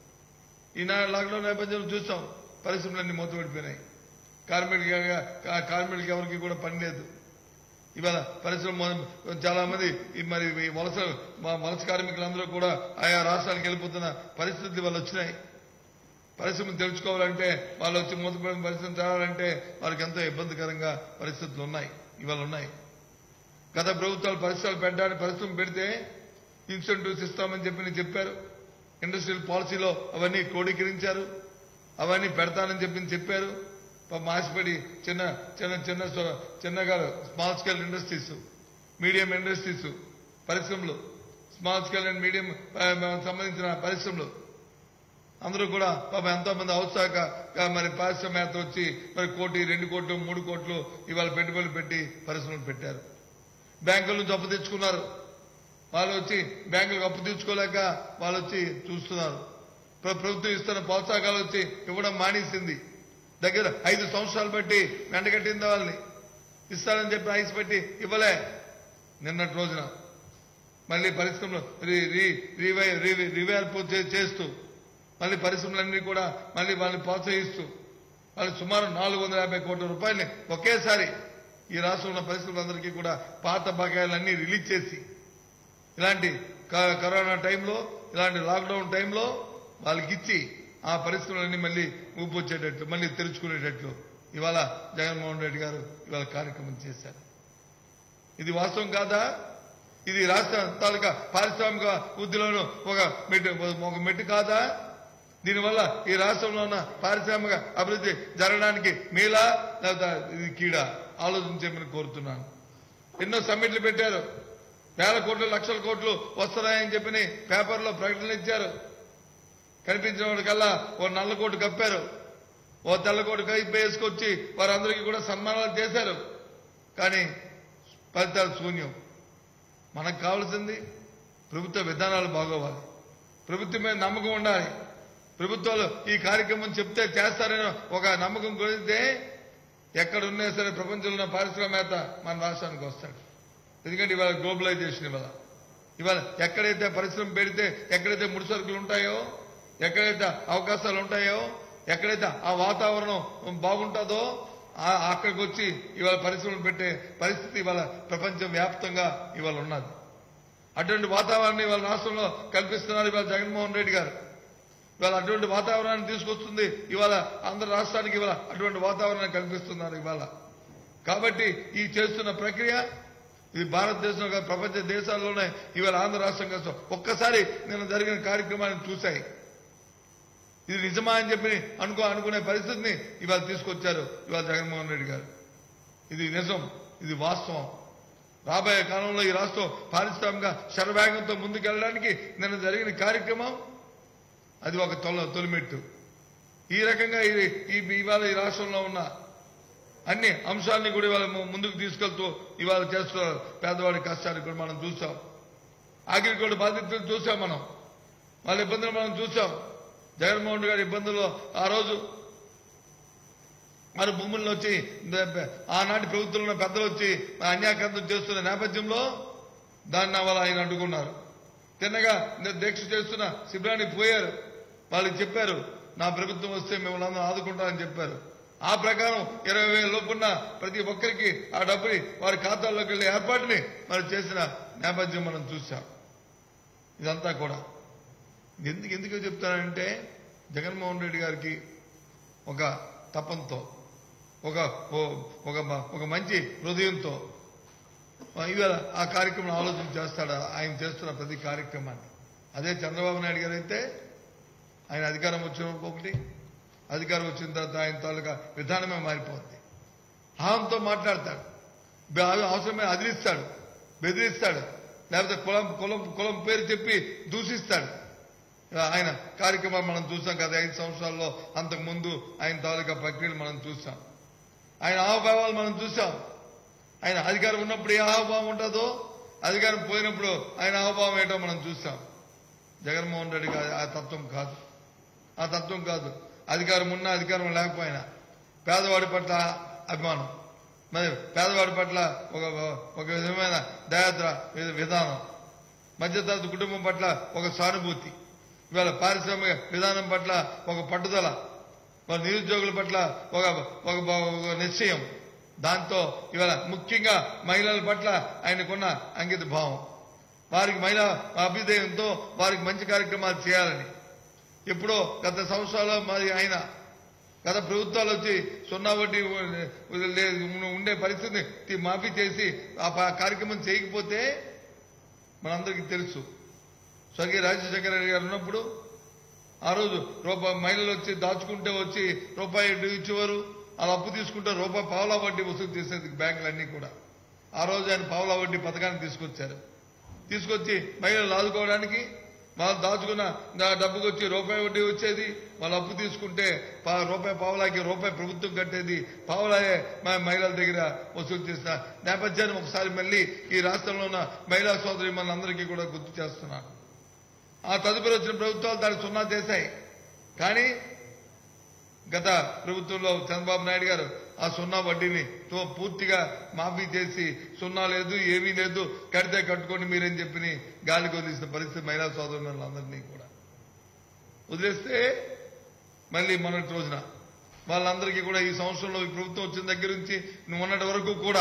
ఈ నా- లాక్డౌన్ నేపథ్యంలో చూస్తాం పరిశ్రమలన్నీ మూతపడిపోయినాయి కార్మికులు కార్మికులకి ఎవరికి కూడా పని లేదు ఇవాళ పరిశ్రమ మొ- చాలా మంది ఈ మరి ఈ వలస మా వలస కార్మికులందరూ కూడా ఆయా రాష్ట్రాలకు వెళ్ళిపోతున్న పరిస్థితులు వాళ్ళు వచ్చినాయి పరిశ్రమను తెలుసుకోవాలంటే వాళ్ళు వచ్చి మూతపడిన పరిశ్రమ తేవాలంటే వాళ్ళకి ఎంతో ఇబ్బందికరంగా పరిస్థితులు ఉన్నాయి ఇవాళ ఉన్నాయి గత ప్రభుత్వాలు పరిశ్రమలు పెట్టడానికి పరిశ్రమ పెడితే ఇన్సెంటివ్స్ ఇస్తామని చెప్పి నేను చెప్పారు ఇండస్ట్రియల్ పాలసీలో అవన్నీ క్రోడీకరించారు అవన్నీ పెడతానని చెప్పి చెప్పారు పాపం ఆశపడి చిన్న చిన్న చిన్న స్వ- చిన్నగా small scale industries medium industries పరిశ్రమలు స్మాల్ స్కేల్ అండ్ మీడియం సంబంధించిన పరిశ్రమలు అందరూ కూడా పాపం ఎంతో మంది ఔత్సాహక మరి పారిశ్రామిక వచ్చి మరి కోటి రెండు కోట్లు మూడు కోట్లు ఇవాళ పెట్టుబడులు పెట్టి పరిశ్రమలు పెట్టారు బ్యాంకుల నుంచి అప్పు తెచ్చుకున్నారు వాళ్ళు వచ్చి బ్యాంకులకు అప్పు తీర్చుకోలేక వాళ్ళు వచ్చి చూస్తున్నారు ప్ర- ప్రభుత్వం ఇస్తున్న ప్రోత్సాహకాలు వచ్చి ఇవ్వడం మానేసింది దగ్గర ఐదు సంవత్సరాలు బట్టి వెంటగట్టింది వాళ్ళని ఇస్తారని చెప్పి ఐస్ పెట్టి ఇవ్వలే నిన్నటి రోజున మళ్ళీ పరిశ్రమలు రీ- రీ- రీవై రీ- రివేర్పు చే- చేస్తూ మళ్ళీ పరిశ్రమలన్నీ కూడా మళ్ళీ వాళ్ళని ప్రోత్సహిస్తూ వాళ్ళు సుమారు నాలుగు వందల యాభై కోట్ల రూపాయలని ఒకేసారి ఈ రాష్ట్రంలో ఉన్న పరిశ్రమలందరికీ కూడా పాత బకాయిలన్నీ రిలీజ్ చేసి ఇలాంటి క- కరోనా టైంలో ఇలాంటి లాక్డౌన్ టైంలో వాళ్ళకి ఇచ్చి ఆ పరిస్థితులన్నీ మళ్ళీ ఊపొచ్చేటట్లు మళ్ళీ తెరుచుకునేటట్లు ఇవాళ జగన్మోహన్ రెడ్డి గారు ఇవాళ కార్యక్రమం చేశారు ఇది వాస్తవం కాదా ఇది రాష్ట్ర తాలూకా పారిశ్రామిక వృద్ధిలోను ఒక మెట్టు ఒక మెట్టు కాదా దీనివల్ల ఈ రాష్ట్రంలో ఉన్న పారిశ్రామిక అభివృద్ధి జరగడానికి మీలా లేదా ఇది కీడా ఆలోచించమని కోరుతున్నాను ఎన్నో సమ్మిట్లు పెట్టారు వేల కోట్లు లక్షల కోట్లు వస్తున్నాయని చెప్పి పేపర్లో ప్రకటనలు ఇచ్చారు కనిపించిన వాడికల్లా ఓ నల్ల కోటు కప్పారు ఓ తెల్ల కోటు కప్పి వేసుకొచ్చి వారందరికీ కూడా సన్మానాలు చేశారు కానీ ఫలితాలు శూన్యం మనకు కావాల్సింది ప్రభుత్వ విధానాలు బాగోవాలి ప్రభుత్వం మీద నమ్మకం ఉండాలి ప్రభుత్వాలు ఈ కార్యక్రమం చెప్తే చేస్తారని ఒక నమ్మకం కుదిరితే ఎక్కడ ఉన్నా సరే ప్రపంచంలో ఉన్న పారిశ్రామికవేత్త మన రాష్ట్రానికి వస్తాడు ఎందుకంటే ఇవాళ గ్లోబలైజేషన్ ఇవాళ ఇవాళ ఎక్కడైతే పరిశ్రమ పెడితే ఎక్కడైతే ముడి సరుకులు ఉంటాయో ఎక్కడైతే అవకాశాలు ఉంటాయో ఎక్కడైతే ఆ వాతావరణం బాగుంటుందో ఆ- అక్కడికి వచ్చి ఇవాళ పరిశ్రమలు పెట్టే పరిస్థితి ఇవాళ ప్రపంచం వ్యాప్తంగా ఇవాళ ఉన్నది అటువంటి వాతావరణం ఇవాళ రాష్ట్రంలో కల్పిస్తున్నారు ఇవాళ జగన్మోహన్ రెడ్డి గారు ఇవాళ అటువంటి వాతావరణాన్ని తీసుకొస్తుంది ఇవాళ ఆంధ్ర రాష్ట్రానికి ఇవాళ అటువంటి వాతావరణాన్ని కల్పిస్తున్నారు ఇవాళ కాబట్టి ఈ చేస్తున్న ప్రక్రియ ఇది భారతదేశంలో కాదు, ప్రపంచ దేశాల్లోనే ఇవాళ ఆంధ్ర రాష్ట్రం కోసం ఒక్కసారి నిన్న జరిగిన కార్యక్రమాన్ని చూశాయి ఇది నిజమా అని చెప్పి అనుకో అనుకునే పరిస్థితిని ఇవాళ తీసుకొచ్చారు ఇవాళ జగన్మోహన్ రెడ్డి గారు ఇది నిజం ఇది వాస్తవం రాబోయే కాలంలో ఈ రాష్ట్రం పారిశ్రామిక శరవేగంతో ముందుకెళ్ళడానికి నిన్న జరిగిన కార్యక్రమం అది ఒక తొల తొలిమెట్టు ఈ రకంగా ఇది ఈ ఇవాళ ఈ రాష్ట్రంలో ఉన్న అన్ని అంశాలని కూడా ఇవాళ ము- ముందుకు తీసుకెళ్తూ ఇవాళ చేస్తున్నారు పేదవాడి కష్టాన్ని కూడా మనం చూసాం అగ్రికల్చర్ బాధితులు చూసాం మనం వాళ్ళ ఇబ్బందులు మనం చూసాం జగన్మోహన్ రెడ్డి గారి ఇబ్బందుల్లో ఆ రోజు మరి భూములను వచ్చి ద- బ- ఆనాటి ప్రభుత్వంలో ఉన్న పెద్దలు వచ్చి అన్యాక్రాంతం చేస్తున్న నేపథ్యంలో దాన్ని వాళ్ళు ఆయన అడ్డుకున్నారు తిన్నగా ని- దీక్ష చేస్తున్న శిబిరానికి పోయారు వాళ్ళకి చెప్పారు నా ప్రభుత్వం వస్తే మిమ్మల్ని అందరూ ఆదుకుంటారని చెప్పారు ఆ ప్రకారం ఇరవై వేల లోపున్న ప్రతి ఒక్కరికి ఆ డబ్బుని వారి ఖాతాల్లోకి వెళ్లే ఏర్పాటుని మరి చేసిన నేపథ్యం మనం చూసాం ఇదంతా కూడా ఎందుకు ఎందుకు చెప్తానంటే జగన్మోహన్ రెడ్డి గారికి ఒక తపంతో ఒక ఓ- ఒక మ- ఒక మంచి హృదయంతో ఇవాళ ఆ కార్యక్రమం ఆలోచన చేస్తాడా ఆయన చేస్తున్న ప్రతి కార్యక్రమాన్ని అదే చంద్రబాబు నాయుడు గారు అయితే ఆయన అధికారం వచ్చిన ఒకటి అధికారం వచ్చిన తర్వాత ఆయన తాలూకా విధానమే మారిపోద్ది అహంతో మాట్లాడతాడు బె- అవసరమే అదిలిస్తాడు బెదిరిస్తాడు లేకపోతే కులం కులం కులం పేరు చెప్పి దూషిస్తాడు ఆయన కార్యక్రమాలు మనం చూసాం కదా ఐదు సంవత్సరాల్లో అంతకు ముందు ఆయన తాలూకా ప్రక్రియలు మనం చూసాం ఆయన హావభావాలు మనం చూసాం ఆయన అధికారం ఉన్నప్పుడు ఏ హావభావం ఉంటుందో అధికారం పోయినప్పుడు ఆయన హావభావం ఏంటో మనం చూసాం జగన్మోహన్ రెడ్డి గారి ఆ తత్వం కాదు ఆ తత్వం కాదు అధికారం ఉన్నా అధికారం లేకపోయినా పేదవాడి పట్ల అభిమానం మరి పేదవాడి పట్ల ఒక ఒక విధమైన దయాత్ర విధానం మధ్యతరగతి కుటుంబం పట్ల ఒక సానుభూతి ఇవాళ పారిశ్రామిక విధానం పట్ల ఒక పట్టుదల మరి నిరుద్యోగుల పట్ల ఒక ఒక ఒక నిశ్చయం దాంతో ఇవాళ ముఖ్యంగా మహిళల పట్ల ఆయనకున్న అంకిత భావం వారికి మహిళా అభ్యుదయంతో వారికి మంచి కార్యక్రమాలు చేయాలని ఎప్పుడో గత సంవత్సరాల్లో మరి ఆయన గత ప్రభుత్వాలు వచ్చి సున్నా వడ్డీ లేదు ఉండే పరిస్థితిని తి- మాఫీ చేసి ఆ ప- కార్యక్రమం చేయకపోతే మనందరికీ తెలుసు స్వర్గీయ రాజశేఖర రెడ్డి గారు ఉన్నప్పుడు ఆ రోజు రూపాయి మహిళలు వచ్చి దాచుకుంటే వచ్చి రూపాయి వడ్డీ ఇచ్చేవారు అలా అప్పు తీసుకుంటే రూపాయి పావలా వడ్డీ వసూలు చేసేది బ్యాంకులు అన్ని కూడా ఆ రోజు ఆయన పావలా వడ్డీ పథకాన్ని తీసుకొచ్చారు తీసుకొచ్చి మహిళలు ఆదుకోవడానికి వాళ్ళు దాచుకున్న దా- డబ్బుకి వచ్చి రూపాయి వడ్డీ వచ్చేది వాళ్ళు అప్పు తీసుకుంటే పా- రూపాయి పావలాకి రూపాయి ప్రభుత్వం కట్టేది పావలాయే మా మహిళల దగ్గర వసూలు చేసిన నేపథ్యాన్ని ఒకసారి మళ్ళీ ఈ రాష్ట్రంలో ఉన్న మహిళా సోదరి మనందరికీ కూడా గుర్తు చేస్తున్నాను ఆ తదుపరి వచ్చిన ప్రభుత్వాలు దాన్ని సున్నా చేశాయి కానీ గత ప్రభుత్వంలో చంద్రబాబు నాయుడు గారు ఆ సున్నా వడ్డీని తో పూర్తిగా మాఫీ చేసి సున్నా లేదు ఏమీ లేదు కడితే కట్టుకోండి మీరని చెప్పి గాలికి వదిలేసిన పరిస్థితి మహిళా సోదరులందరినీ కూడా వదిలేస్తే మళ్ళీ మొన్నటి రోజున వాళ్ళందరికీ కూడా ఈ సంవత్సరంలో ఈ ప్రభుత్వం వచ్చిన దగ్గర నుంచి మొన్నటి వరకు కూడా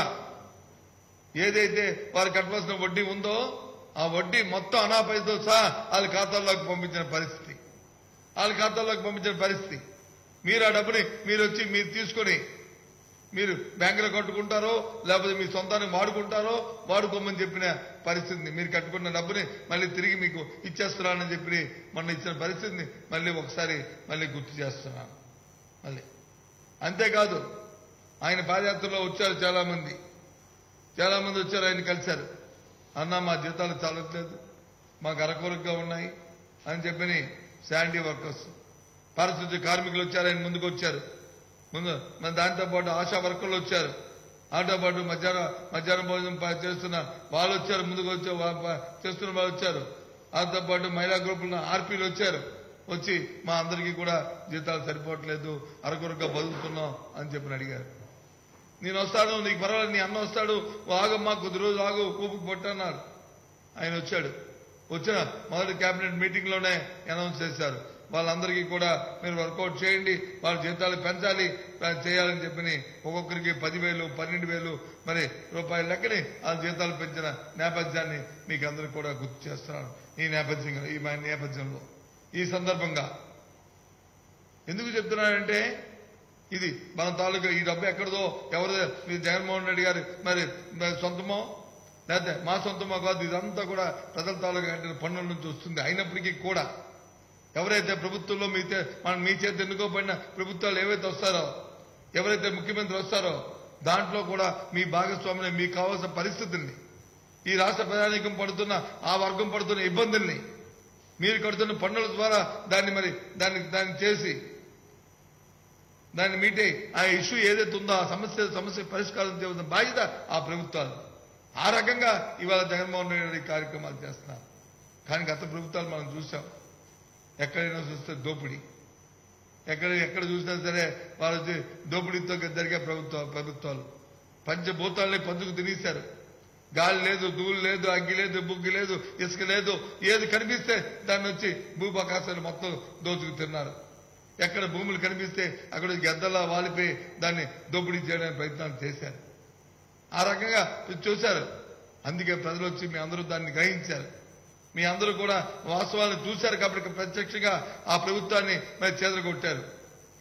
ఏదైతే వారు కట్టవలసిన వడ్డీ ఉందో ఆ వడ్డీ మొత్తం అనాపైతో సహా వాళ్ళ ఖాతాల్లోకి పంపించిన పరిస్థితి వాళ్ళ ఖాతాల్లోకి పంపించిన పరిస్థితి మీరు ఆ డబ్బుని మీరు వచ్చి మీరు తీసుకొని మీరు బ్యాంకులో కట్టుకుంటారో లేకపోతే మీ సొంతాన్ని వాడుకుంటారో వాడుకోమని చెప్పిన పరిస్థితిని మీరు కట్టుకున్న డబ్బుని మళ్ళీ తిరిగి మీకు ఇచ్చేస్తున్నానని చెప్పి మొన్న ఇచ్చిన పరిస్థితిని మళ్ళీ ఒకసారి మళ్ళీ గుర్తు చేస్తున్నాను మళ్ళీ అంతేకాదు ఆయన పాదయాత్రలో వచ్చారు చాలా మంది చాలా మంది వచ్చారు ఆయన కలిశారు అన్న మా జీతాలు చాలట్లేదు మాకు అరకొరగా ఉన్నాయి అని చెప్పని శాండీ వర్కర్స్ పారిశుద్ధ్య కార్మికులు వచ్చారు ఆయన ముందుకు వచ్చారు ముందు మన దాంతో పాటు ఆశా వర్కర్లు వచ్చారు ఆటో పాటు మధ్యాహ్నం మధ్యాహ్నం భోజనం ప- చేస్తున్న వాళ్ళు వచ్చారు ముందుకు వచ్చి వా- ప- చేస్తున్న వాళ్ళు వచ్చారు దాంతో పాటు మహిళా గ్రూపుల ఆర్పీలు వచ్చారు వచ్చి మా అందరికీ కూడా జీతాలు సరిపోవట్లేదు అరకొరగా బతుకుతున్నాం అని చెప్పి అడిగారు నేను వస్తాను నీకు పర్వాలేదు నీ అన్న వస్తాడు ఆగమ్మా కొద్ది రోజులు ఆగు కూపుకు పొట్టన్నారు ఆయన వచ్చాడు వచ్చిన మొదటి కేబినెట్ మీటింగ్ లోనే అనౌన్స్ చేశారు వాళ్ళందరికీ కూడా మీరు వర్కౌట్ చేయండి వాళ్ళ జీతాలు పెంచాలి ఆ, చేయాలని చెప్పి ఒక్కొక్కరికి పదివేలు పన్నెండు వేలు మరి రూపాయల లెక్కని ఆ జీతాలు పెంచిన నేపథ్యాన్ని మీకు అందరికి కూడా గుర్తు చేస్తున్నాను ఈ నేపథ్యంగా ఈ మా నేపథ్యంలో ఈ సందర్భంగా ఎందుకు చెప్తున్నానంటే ఇది మన తాలూకా ఈ డబ్బు ఎక్కడదో ఎవరు మీ జగన్మోహన్ రెడ్డి గారి మరి మరి సొంతమో లేకపోతే మా సొంతమో కాదు ఇదంతా కూడా ప్రజల తాలూకా అంటే పన్నుల నుంచి వస్తుంది అయినప్పటికీ కూడా ఎవరైతే ప్రభుత్వంలో మీ చే- మన మీ చేతి ఎన్నుకోబడిన ప్రభుత్వాలు ఏవైతే వస్తారో ఎవరైతే ముఖ్యమంత్రి వస్తారో దాంట్లో కూడా మీ భాగస్వామిని మీకు కావాల్సిన పరిస్థితుల్ని ఈ రాష్ట్ర ప్రజానీకం పడుతున్న ఆ వర్గం పడుతున్న ఇబ్బందుల్ని మీరు కడుతున్న పన్నుల ద్వారా దాన్ని మరి దాన్ని దాన్ని చేసి దాన్ని మీటే ఆ ఇష్యూ ఏదైతే ఉందో ఆ సమస్య సమస్య పరిష్కారం చేయవలసిన బాధ్యత ఆ ప్రభుత్వాలు ఆ రకంగా ఇవాళ జగన్మోహన్ రెడ్డి గారి కార్యక్రమాలు చేస్తున్నారు కానీ గత ప్రభుత్వాలు మనం చూసాం ఎక్కడైనా చూస్తే దోపిడీ ఎక్కడ ఎక్కడ చూసినా సరే వాళ్ళు వచ్చి దోపిడీతో జరిగే ప్రభుత్వ ప్రభుత్వాలు పంచభూతాలని పంచుకు తినేశారు గాలి లేదు ధూళి లేదు అగ్గి లేదు బుగ్గి లేదు ఇసుక లేదు ఏది కనిపిస్తే దాన్ని వచ్చి భూపకాశాలు మొత్తం దోచుకు తిన్నారు ఎక్కడ భూములు కనిపిస్తే అక్కడ గద్దలా వాలిపోయి దాన్ని దోపిడీ చేయడానికి ప్రయత్నాలు చేశారు ఆ రకంగా చూశారు అందుకే ప్రజలు వచ్చి మీ అందరూ దాన్ని గ్రహించారు మీ అందరూ కూడా వాస్తవాలను చూశారు కాబట్టి ప్రత్యక్షంగా ఆ ప్రభుత్వాన్ని మరి చెదరగొట్టారు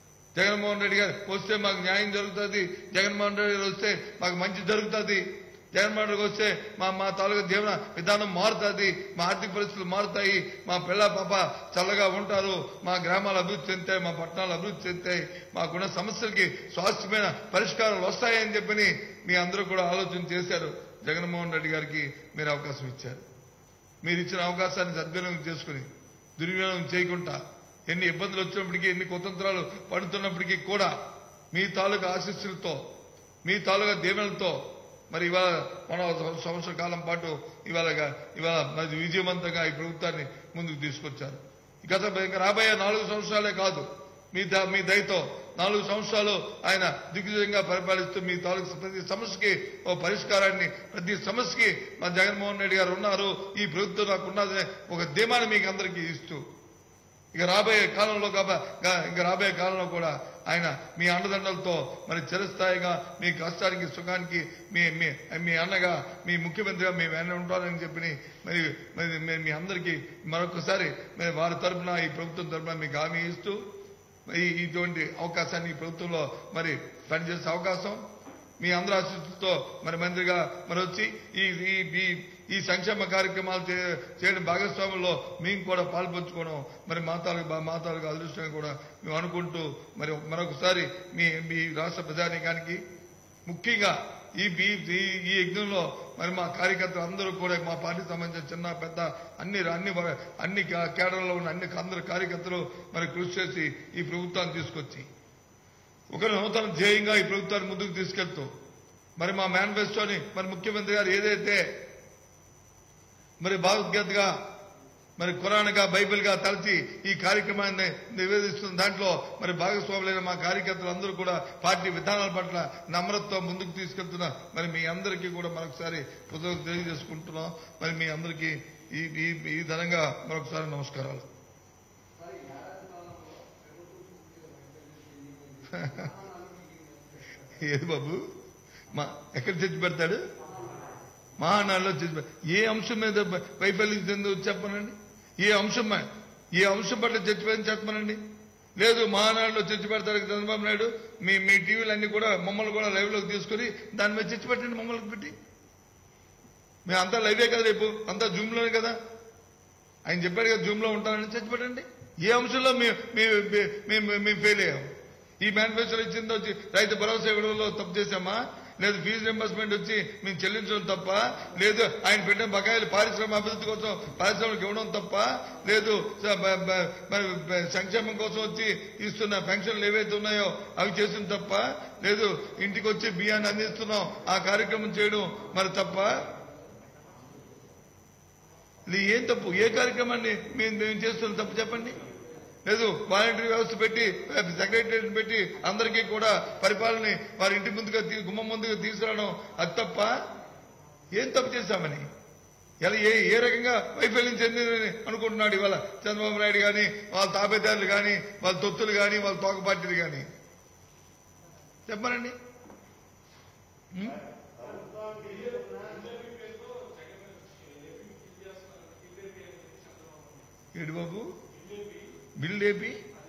జగన్మోహన్ రెడ్డి గారు వస్తే మాకు న్యాయం జరుగుతుంది జగన్మోహన్ రెడ్డి గారు వస్తే మాకు మంచి జరుగుతుంది జగన్మోహన్ రెడ్డికి వస్తే మా మా తాలూకా జీవన విధానం మారుతుంది మా ఆర్థిక పరిస్థితులు మారుతాయి మా పిల్ల పాప చల్లగా ఉంటారు మా గ్రామాలు అభివృద్ధి చెందుతాయి మా పట్టణాలు అభివృద్ధి చెందుతాయి మాకున్న సమస్యలకి స్వాస్థ్యమైన పరిష్కారాలు వస్తాయని చెప్పని మీ అందరూ కూడా ఆలోచన చేశారు జగన్మోహన్ రెడ్డి గారికి మీరు అవకాశం ఇచ్చారు మీరు ఇచ్చిన అవకాశాన్ని సద్వినియోగం చేసుకుని దుర్వినియోగం చేయకుండా ఎన్ని ఇబ్బందులు వచ్చినప్పటికీ ఎన్ని కుతంత్రాలు పడుతున్నప్పటికీ కూడా మీ తాలూకా ఆశీస్సులతో మీ తాలూకా దీవెనలతో మరి ఇవాళ మన సంవత్సర కాలం పాటు ఇవాళ ఇవాళ మరి విజయవంతంగా ఈ ప్రభుత్వాన్ని ముందుకు తీసుకొచ్చారు గత ఇంకా రాబోయే నాలుగు సంవత్సరాలే కాదు మీ ద- మీ దయతో నాలుగు సంవత్సరాలు ఆయన దిగ్విజయంగా పరిపాలిస్తూ మీ తాలూకు ప్రతి సమస్యకి ఓ పరిష్కారాన్ని ప్రతి సమస్యకి మా జగన్మోహన్ రెడ్డి గారు ఉన్నారు ఈ ప్రభుత్వం నాకు ఉన్నదనే ఒక ధీమాన్ని మీకు అందరికీ ఇస్తూ ఇక రాబోయే కాలంలో కాబ- గా- ఇంకా రాబోయే కాలంలో కూడా ఆయన మీ అండదండలతో మరి చిరస్థాయిగా మీ కష్టానికి సుఖానికి మీ మీ మీ అన్నగా మీ ముఖ్యమంత్రిగా మీ వెన్న ఉంటారని చెప్పి మరి మరి మీ- మీ అందరికీ మరొకసారి మరి వారి తరపున ఈ ప్రభుత్వం తరపున మీకు హామీ ఇస్తూ ఈ ఇటువంటి అవకాశాన్ని ఈ ప్రభుత్వంలో మరి పనిచేసే అవకాశం మీ అందరి ఆశీస్సులతో మరి మంత్రిగా మరి వచ్చి ఈ ఈ ఈ- ఈ సంక్షేమ కార్యక్రమాలు చే- చేయడం భాగస్వాముల్లో మేము కూడా పాల్పంచుకోవడం మరి మాతాలకు మాతాలకు అదృష్టంగా కూడా మేము అనుకుంటూ మరి మరొకసారి మీ మీ రాష్ట్ర ప్రజానీకానికి ముఖ్యంగా ఈ ఈ- ఈ- ఈ యజ్ఞంలో మరి మా కార్యకర్తలు అందరూ కూడా మా పార్టీకి సంబంధించిన చిన్న పెద్ద అన్ని అన్ని వ- అన్ని కా- కేడర్లో ఉన్న అన్ని అందరు కార్యకర్తలు మరి కృషి చేసి ఈ ప్రభుత్వాన్ని తీసుకొచ్చి ఒక నూతన ధ్యేయంగా ఈ ప్రభుత్వాన్ని ముందుకు తీసుకెళ్తూ మరి మా మేనిఫెస్టోని మరి ముఖ్యమంత్రి గారు ఏదైతే మరి భగవద్గీతగా మరి ఖురాన్గా బైబిల్గా తలచి ఈ కార్యక్రమాన్ని నివేదిస్తున్న దాంట్లో మరి భాగస్వాములైన మా కార్యకర్తలు అందరూ కూడా పార్టీ విధానాల పట్ల నమ్రతతో ముందుకు తీసుకెళ్తున్న మరి మీ అందరికీ కూడా మరొకసారి కృతజ్ఞతలు తెలియజేసుకుంటున్నాం మరి మీ అందరికీ ఈ ఈ- ఈ ధనంగా మరొకసారి నమస్కారాలు ఏది బాబు మా ఎక్కడ చర్చి పెడతాడు మహానాడులో చర్చి పె- ఏ అంశం మీద వై- వైఫల్యం చెందో చెప్పనండి ఏ అంశం మ- ఏ అంశం పట్ల చర్చి పెట్టి చెప్పమనండి లేదు మహానాడులో చర్చి పెడతాడు చంద్రబాబు నాయుడు మీ మీ టీవీలు అన్ని కూడా మమ్మల్ని కూడా లైవ్ లోకి తీసుకుని దాని మీద చర్చి పెట్టండి మమ్మల్ని పెట్టి మేము అంతా లైవే కదా రేపు అంతా జూమ్ లోనే కదా ఆయన చెప్పాడు కదా జూమ్ లో ఉంటానని చర్చి పెట్టండి ఏ అంశంలో మేము మేము- మేము మేము ఫెయిల్ అయ్యాం ఈ మేనిఫెస్టో ఇచ్చింది వచ్చి రైతు భరోసా ఇవ్వడంలో తప్పు చేశామా లేదు ఫీజు రింబర్స్మెంట్ వచ్చి మేము చెల్లించడం తప్ప లేదు ఆయన పెట్టిన బకాయిలు పారిశ్రామిక అభివృద్ధి కోసం పారిశ్రామిక ఇవ్వడం తప్ప లేదు స- బ- బ- మరి బ- సంక్షేమం కోసం వచ్చి ఇస్తున్న పెన్షన్లు ఏవైతే ఉన్నాయో అవి చేసిన తప్ప లేదు ఇంటికి వచ్చి బియ్యాన్ని అందిస్తున్నాం ఆ కార్యక్రమం చేయడం మరి తప్ప ఇది ఏం తప్పు ఏ కార్యక్రమాన్ని మేము మేము చేస్తున్న తప్పు చెప్పండి లేదు వాలంటరీ వ్యవస్థ పెట్టి సెక్రటరియట్ పెట్టి అందరికీ కూడా పరిపాలన వారి ఇంటి ముందుగా తీ- గుమ్మం ముందుగా తీసుకురావడం అది తప్ప ఏం తప్పు చేశామని ఇలా ఏ ఏ రకంగా వైఫల్యం చెందిందని అనుకుంటున్నాడు ఇవాళ చంద్రబాబు నాయుడు కానీ వాళ్ళ తాబేదారులు కానీ వాళ్ళ తొత్తులు కానీ వాళ్ళ తోక పార్టీలు కానీ చెప్పమనండి ఉం? ఏడు బాబు బిల్ ఏపీ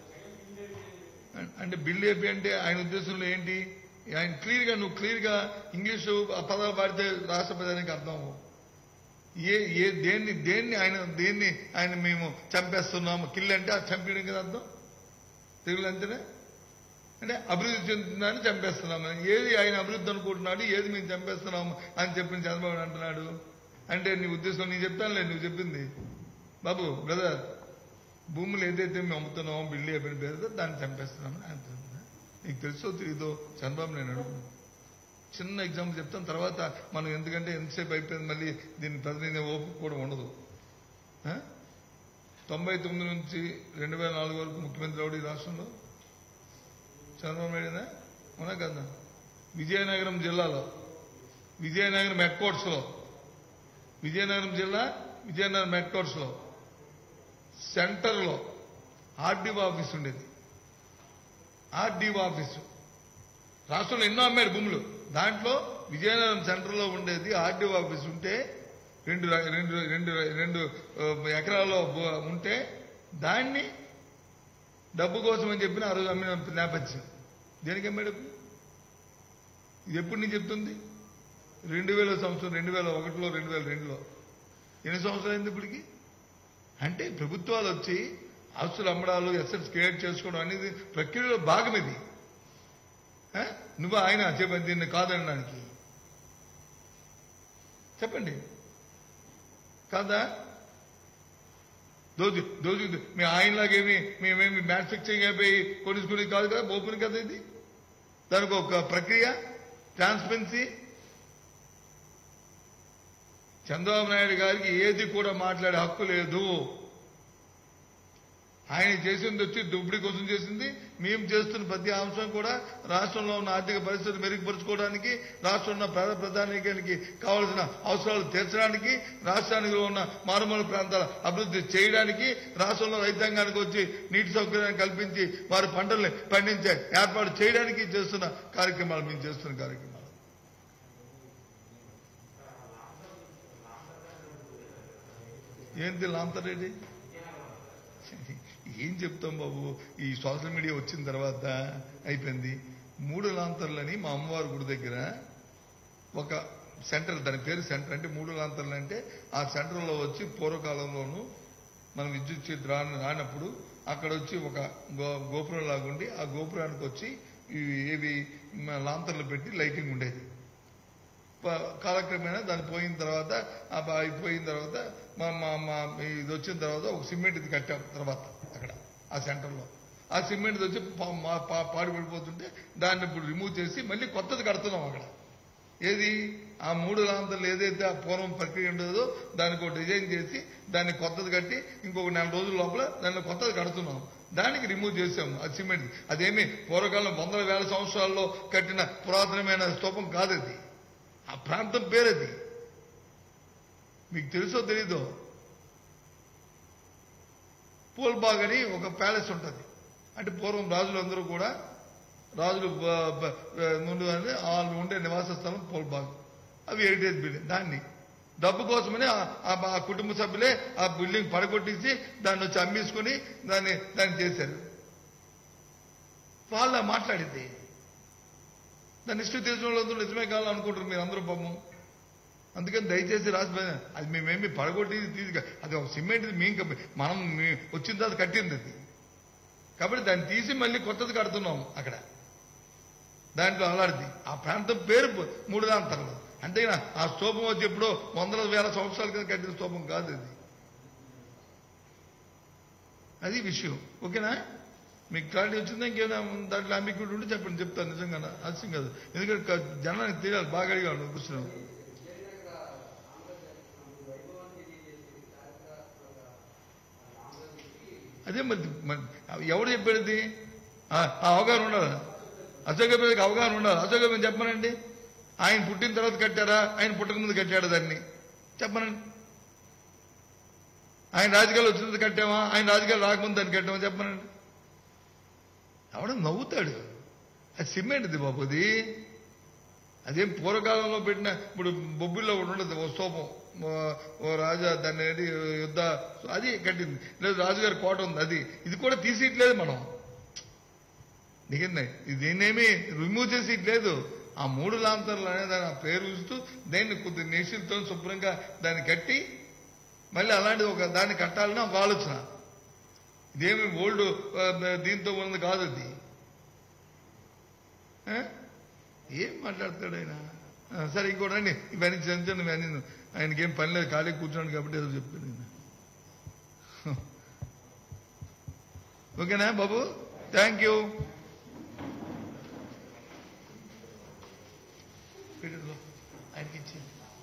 అంటే బిల్ ఏపీ అంటే ఆయన ఉద్దేశంలో ఏంటి ఆయన క్లియర్ గా నువ్వు క్లియర్ గా ఇంగ్లీషు ఆ పదాలు పాడితే రాష్ట్ర ప్రజానికి అర్థం అవ్వవు. ఏ ఏ దేన్ని దేన్ని ఆయన దేన్ని ఆయన మేము చంపేస్తున్నాము కిల్ అంటే అది చంపేయడం కదా అర్థం తెలుగులో అంతేనే అంటే అభివృద్ధి చెందుతుందని చంపేస్తున్నామని ఏది ఆయన అభివృద్ధి అనుకుంటున్నాడు ఏది మేము చంపేస్తున్నాము అని చెప్పిన చంద్రబాబు అంటున్నాడు అంటే నీ ఉద్దేశం నేను చెప్తానులే నువ్వు చెప్పింది బాబు బ్రదర్ భూములు ఏదైతే మేము అమ్ముతున్నామో బిల్లు అయిపోయిన పేరుతో దాన్ని చంపేస్తున్నామని అంటున్నా నీకు తెలుసో తెలీదో చంద్రబాబు నేను అడుగుతున్నాను చిన్న ఎగ్జాంపుల్ చెప్తాను తర్వాత మనం ఎందుకంటే ఎంతసేపు అయిపోయింది మళ్ళీ దీని ప్రతినిధి ఓపిక కూడా ఉండదు ఆ? తొంభై తొమ్మిది నుంచి రెండు వేల నాలుగు వరకు ముఖ్యమంత్రి ఎవడు ఈ రాష్ట్రంలో చంద్రబాబు నాయుడునా అవునా కదా విజయనగరం జిల్లాలో విజయనగరం హెడ్ క్వార్టర్స్లో విజయనగరం జిల్లా విజయనగరం హెడ్ క్వార్టర్స్లో సెంటర్లో ఆర్డీఓ ఆఫీస్ ఉండేది ఆర్డీఓ ఆఫీసు రాష్ట్రంలో ఎన్నో అమ్మాడు భూములు దాంట్లో విజయనగరం సెంటర్లో ఉండేది ఆర్డీఓ ఆఫీస్ ఉంటే రెండు ర- రెండు రెండు రెండు ఆ, ఎకరాల్లో భూ- ఉంటే దాన్ని డబ్బు కోసం అని చెప్పిన ఆ రోజు అమ్మిన నేపథ్యం దేనికి అమ్మాడు ఇది ఎప్పుడు నేను చెప్తుంది రెండు వేల సంవత్సరం రెండు వేల ఒకటిలో రెండు వేల రెండులో ఎన్ని సంవత్సరాలు అయింది ఇప్పటికి అంటే ప్రభుత్వాలు వచ్చి ఆస్తులు అమ్మడాలు ఎసెట్స్ క్రియేట్ చేసుకోవడం అనేది ప్రక్రియలో భాగం ఇది ఆ? నువ్వు ఆయన చెప్పండి దీన్ని కాదనడానికి చెప్పండి కాదా దోజు దోజు మీ ఆయనలాగేమి మేమేమి మ్యానుఫ్యాక్చరింగ్ అయిపోయి కొనుక్కునేది కాదు కదా ఓపెన్ కదా ఇది దానికి ఒక ప్రక్రియ ట్రాన్స్పరెన్సీ చంద్రబాబు నాయుడు గారికి ఏది కూడా మాట్లాడే హక్కు లేదు ఆయన చేసింది వచ్చి దోపిడీ కోసం చేసింది మేము చేస్తున్న ప్రతి అంశం కూడా రాష్ట్రంలో ఉన్న ఆర్థిక పరిస్థితులు మెరుగుపరుచుకోవడానికి రాష్ట్రంలో ఉన్న పేద ప్రధానికానికి కావలసిన అవసరాలు తీర్చడానికి రాష్ట్రానికి ఉన్న మారుమూల ప్రాంతాల అభివృద్ధి చేయడానికి రాష్ట్రంలో రైతాంగానికి వచ్చి నీటి సౌకర్యాన్ని కల్పించి వారి పంటల్ని పండించే ఏర్పాటు చేయడానికి చేస్తున్న కార్యక్రమాలు మేము చేస్తున్న కార్యక్రమాలు ఏంటి లాంతరెడ్డి ఏం చెప్తాం బాబు ఈ సోషల్ మీడియా వచ్చిన తర్వాత అయిపోయింది మూడు లాంతర్లని మా అమ్మవారి గుడి దగ్గర ఒక సెంటర్ దాని పేరు సెంటర్ అంటే మూడు లాంతర్లు అంటే ఆ సెంటర్లో వచ్చి పూర్వకాలంలోనూ మనం విద్యుత్ చేతి రాని రానప్పుడు అక్కడ వచ్చి ఒక గో గోపురం లాగుండి ఆ గోపురానికి వచ్చి ఇవి ఏవి మ- లాంతర్లు పెట్టి లైటింగ్ ఉండేది ప- కాలక్రమేణా దాన్ని పోయిన తర్వాత ఆ బా- అయిపోయిన తర్వాత మా మా మా ఇది వచ్చిన తర్వాత ఒక సిమెంట్ ఇది కట్టాం తర్వాత అక్కడ ఆ సెంటర్లో ఆ సిమెంట్ వచ్చి పా- మా- పా- పాడు పడిపోతుంటే దాన్ని ఇప్పుడు రిమూవ్ చేసి మళ్ళీ కొత్తది కడుతున్నాం అక్కడ ఏది ఆ మూడు లాంతర్లు ఏదైతే ఆ పూర్వం ప్రక్రియ ఉండేదో దానికి ఒక డిజైన్ చేసి దాన్ని కొత్తది కట్టి ఇంకొక నెల రోజుల లోపల దాన్ని కొత్తది కడుతున్నాం దానికి రిమూవ్ చేసాము ఆ సిమెంట్ అదేమి పూర్వకాలం వందల వేల సంవత్సరాల్లో కట్టిన పురాతనమైన స్తూపం కాదది ఆ ప్రాంతం పేరది మీకు తెలుసో తెలీదో పోల్బాగ్ అని ఒక ప్యాలెస్ ఉంటుంది అంటే పూర్వం రాజులందరూ కూడా రాజులు బ- బ- ముందు అని వాళ్ళు ఉండే నివాస స్థలం పోల్బాగ్ అవి హెరిటేజ్ బిల్డింగ్ దాన్ని డబ్బు కోసమని ఆ- ఆ- ఆ కుటుంబ సభ్యులే ఆ బిల్డింగ్ పడగొట్టేసి దాన్ని వచ్చి అమ్మేసుకుని దాన్ని దాన్ని చేశారు వాళ్ళ మాట్లాడింది దాని ఇష్టం తెలిసిన వాళ్ళందరూ నిజమే కావాలనుకుంటారు మీరు అందరూ పాపం అందుకని దయచేసి రాసి అది మేమేమి పడగొట్టి తీసి అది ఒక సిమెంట్ మేము కప్ప- మనం మీ- వచ్చిన తర్వాత కట్టింది అది కాబట్టి దాన్ని తీసి మళ్ళీ కొత్తది కడుతున్నాం అక్కడ దాంట్లో అలాంటిది ఆ ప్రాంతం పేరు మూడు దాంతర్లు అంతేనా ఆ స్తూపం వచ్చి ఎప్పుడో వందల వేల సంవత్సరాల కింద కట్టిన స్తూపం కాదు అది అది విషయం ఓకేనా మీకు క్లారిటీ వచ్చిందా ఇంకేమైనా దాంట్లో అంబిక్యూట్ ఉంటే చెప్పండి చెప్తాను నిజంగా అసలు కాదు ఎందుకంటే క- జనానికి తెలియాలి బాగా అడిగాను క్వశ్చన్ అదే మరి మరి ఎవడు చెప్పేది ఆ ఆ అవగాహన ఉండాలి అశోక మీదకి అవగాహన ఉండాలి అశోక మీద చెప్పమనండి ఆయన పుట్టిన తర్వాత కట్టారా ఆయన పుట్టక ముందు కట్టాడు దాన్ని చెప్పమనండి ఆయన రాజకీయాలు వచ్చిన తర్వాత కట్టామా ఆయన రాజకీయాలు రాకముందు దాన్ని కట్టామా చెప్పమనండి ఎవడ నవ్వుతాడు అది సిమెంట్ది బాబు అది అదేం పూర్వకాలంలో పెట్టిన ఇప్పుడు బొబ్బిల్లో ఒకటి ఉండదు ఓ స్తూపం ఓ- ఓ రాజా దాన్ని ఏంటి యుద్ధ అది కట్టింది లేదు రాజుగారి కోట ఉంది అది ఇది కూడా తీసేయట్లేదు మనం దిగింది దీన్నేమి రిమూవ్ చేసేయట్లేదు ఆ మూడు లాంతర్లు అనే దాని ఆ పేరు ఉంచుతూ దాన్ని కొద్ది నేషులతో శుభ్రంగా దాన్ని కట్టి మళ్ళీ అలాంటిది ఒక దాన్ని కట్టాలని ఒక ఆలోచన ఇదేమి ఓల్డ్ దీంతో ఉన్నది కాదు అది ఆ? ఏం మాట్లాడతాడు ఆయన ఆ, సరే ఇంకోటి రండి ఇవన్నీ చెంచాను ఇవన్నీ ఆయనకేం పని లేదు ఖాళీ కూర్చోండి కాబట్టి ఏదో చెప్పాను నేను ఓకేనా బాబు థ్యాంక్ యూ ఆయనకి ఇచ్చి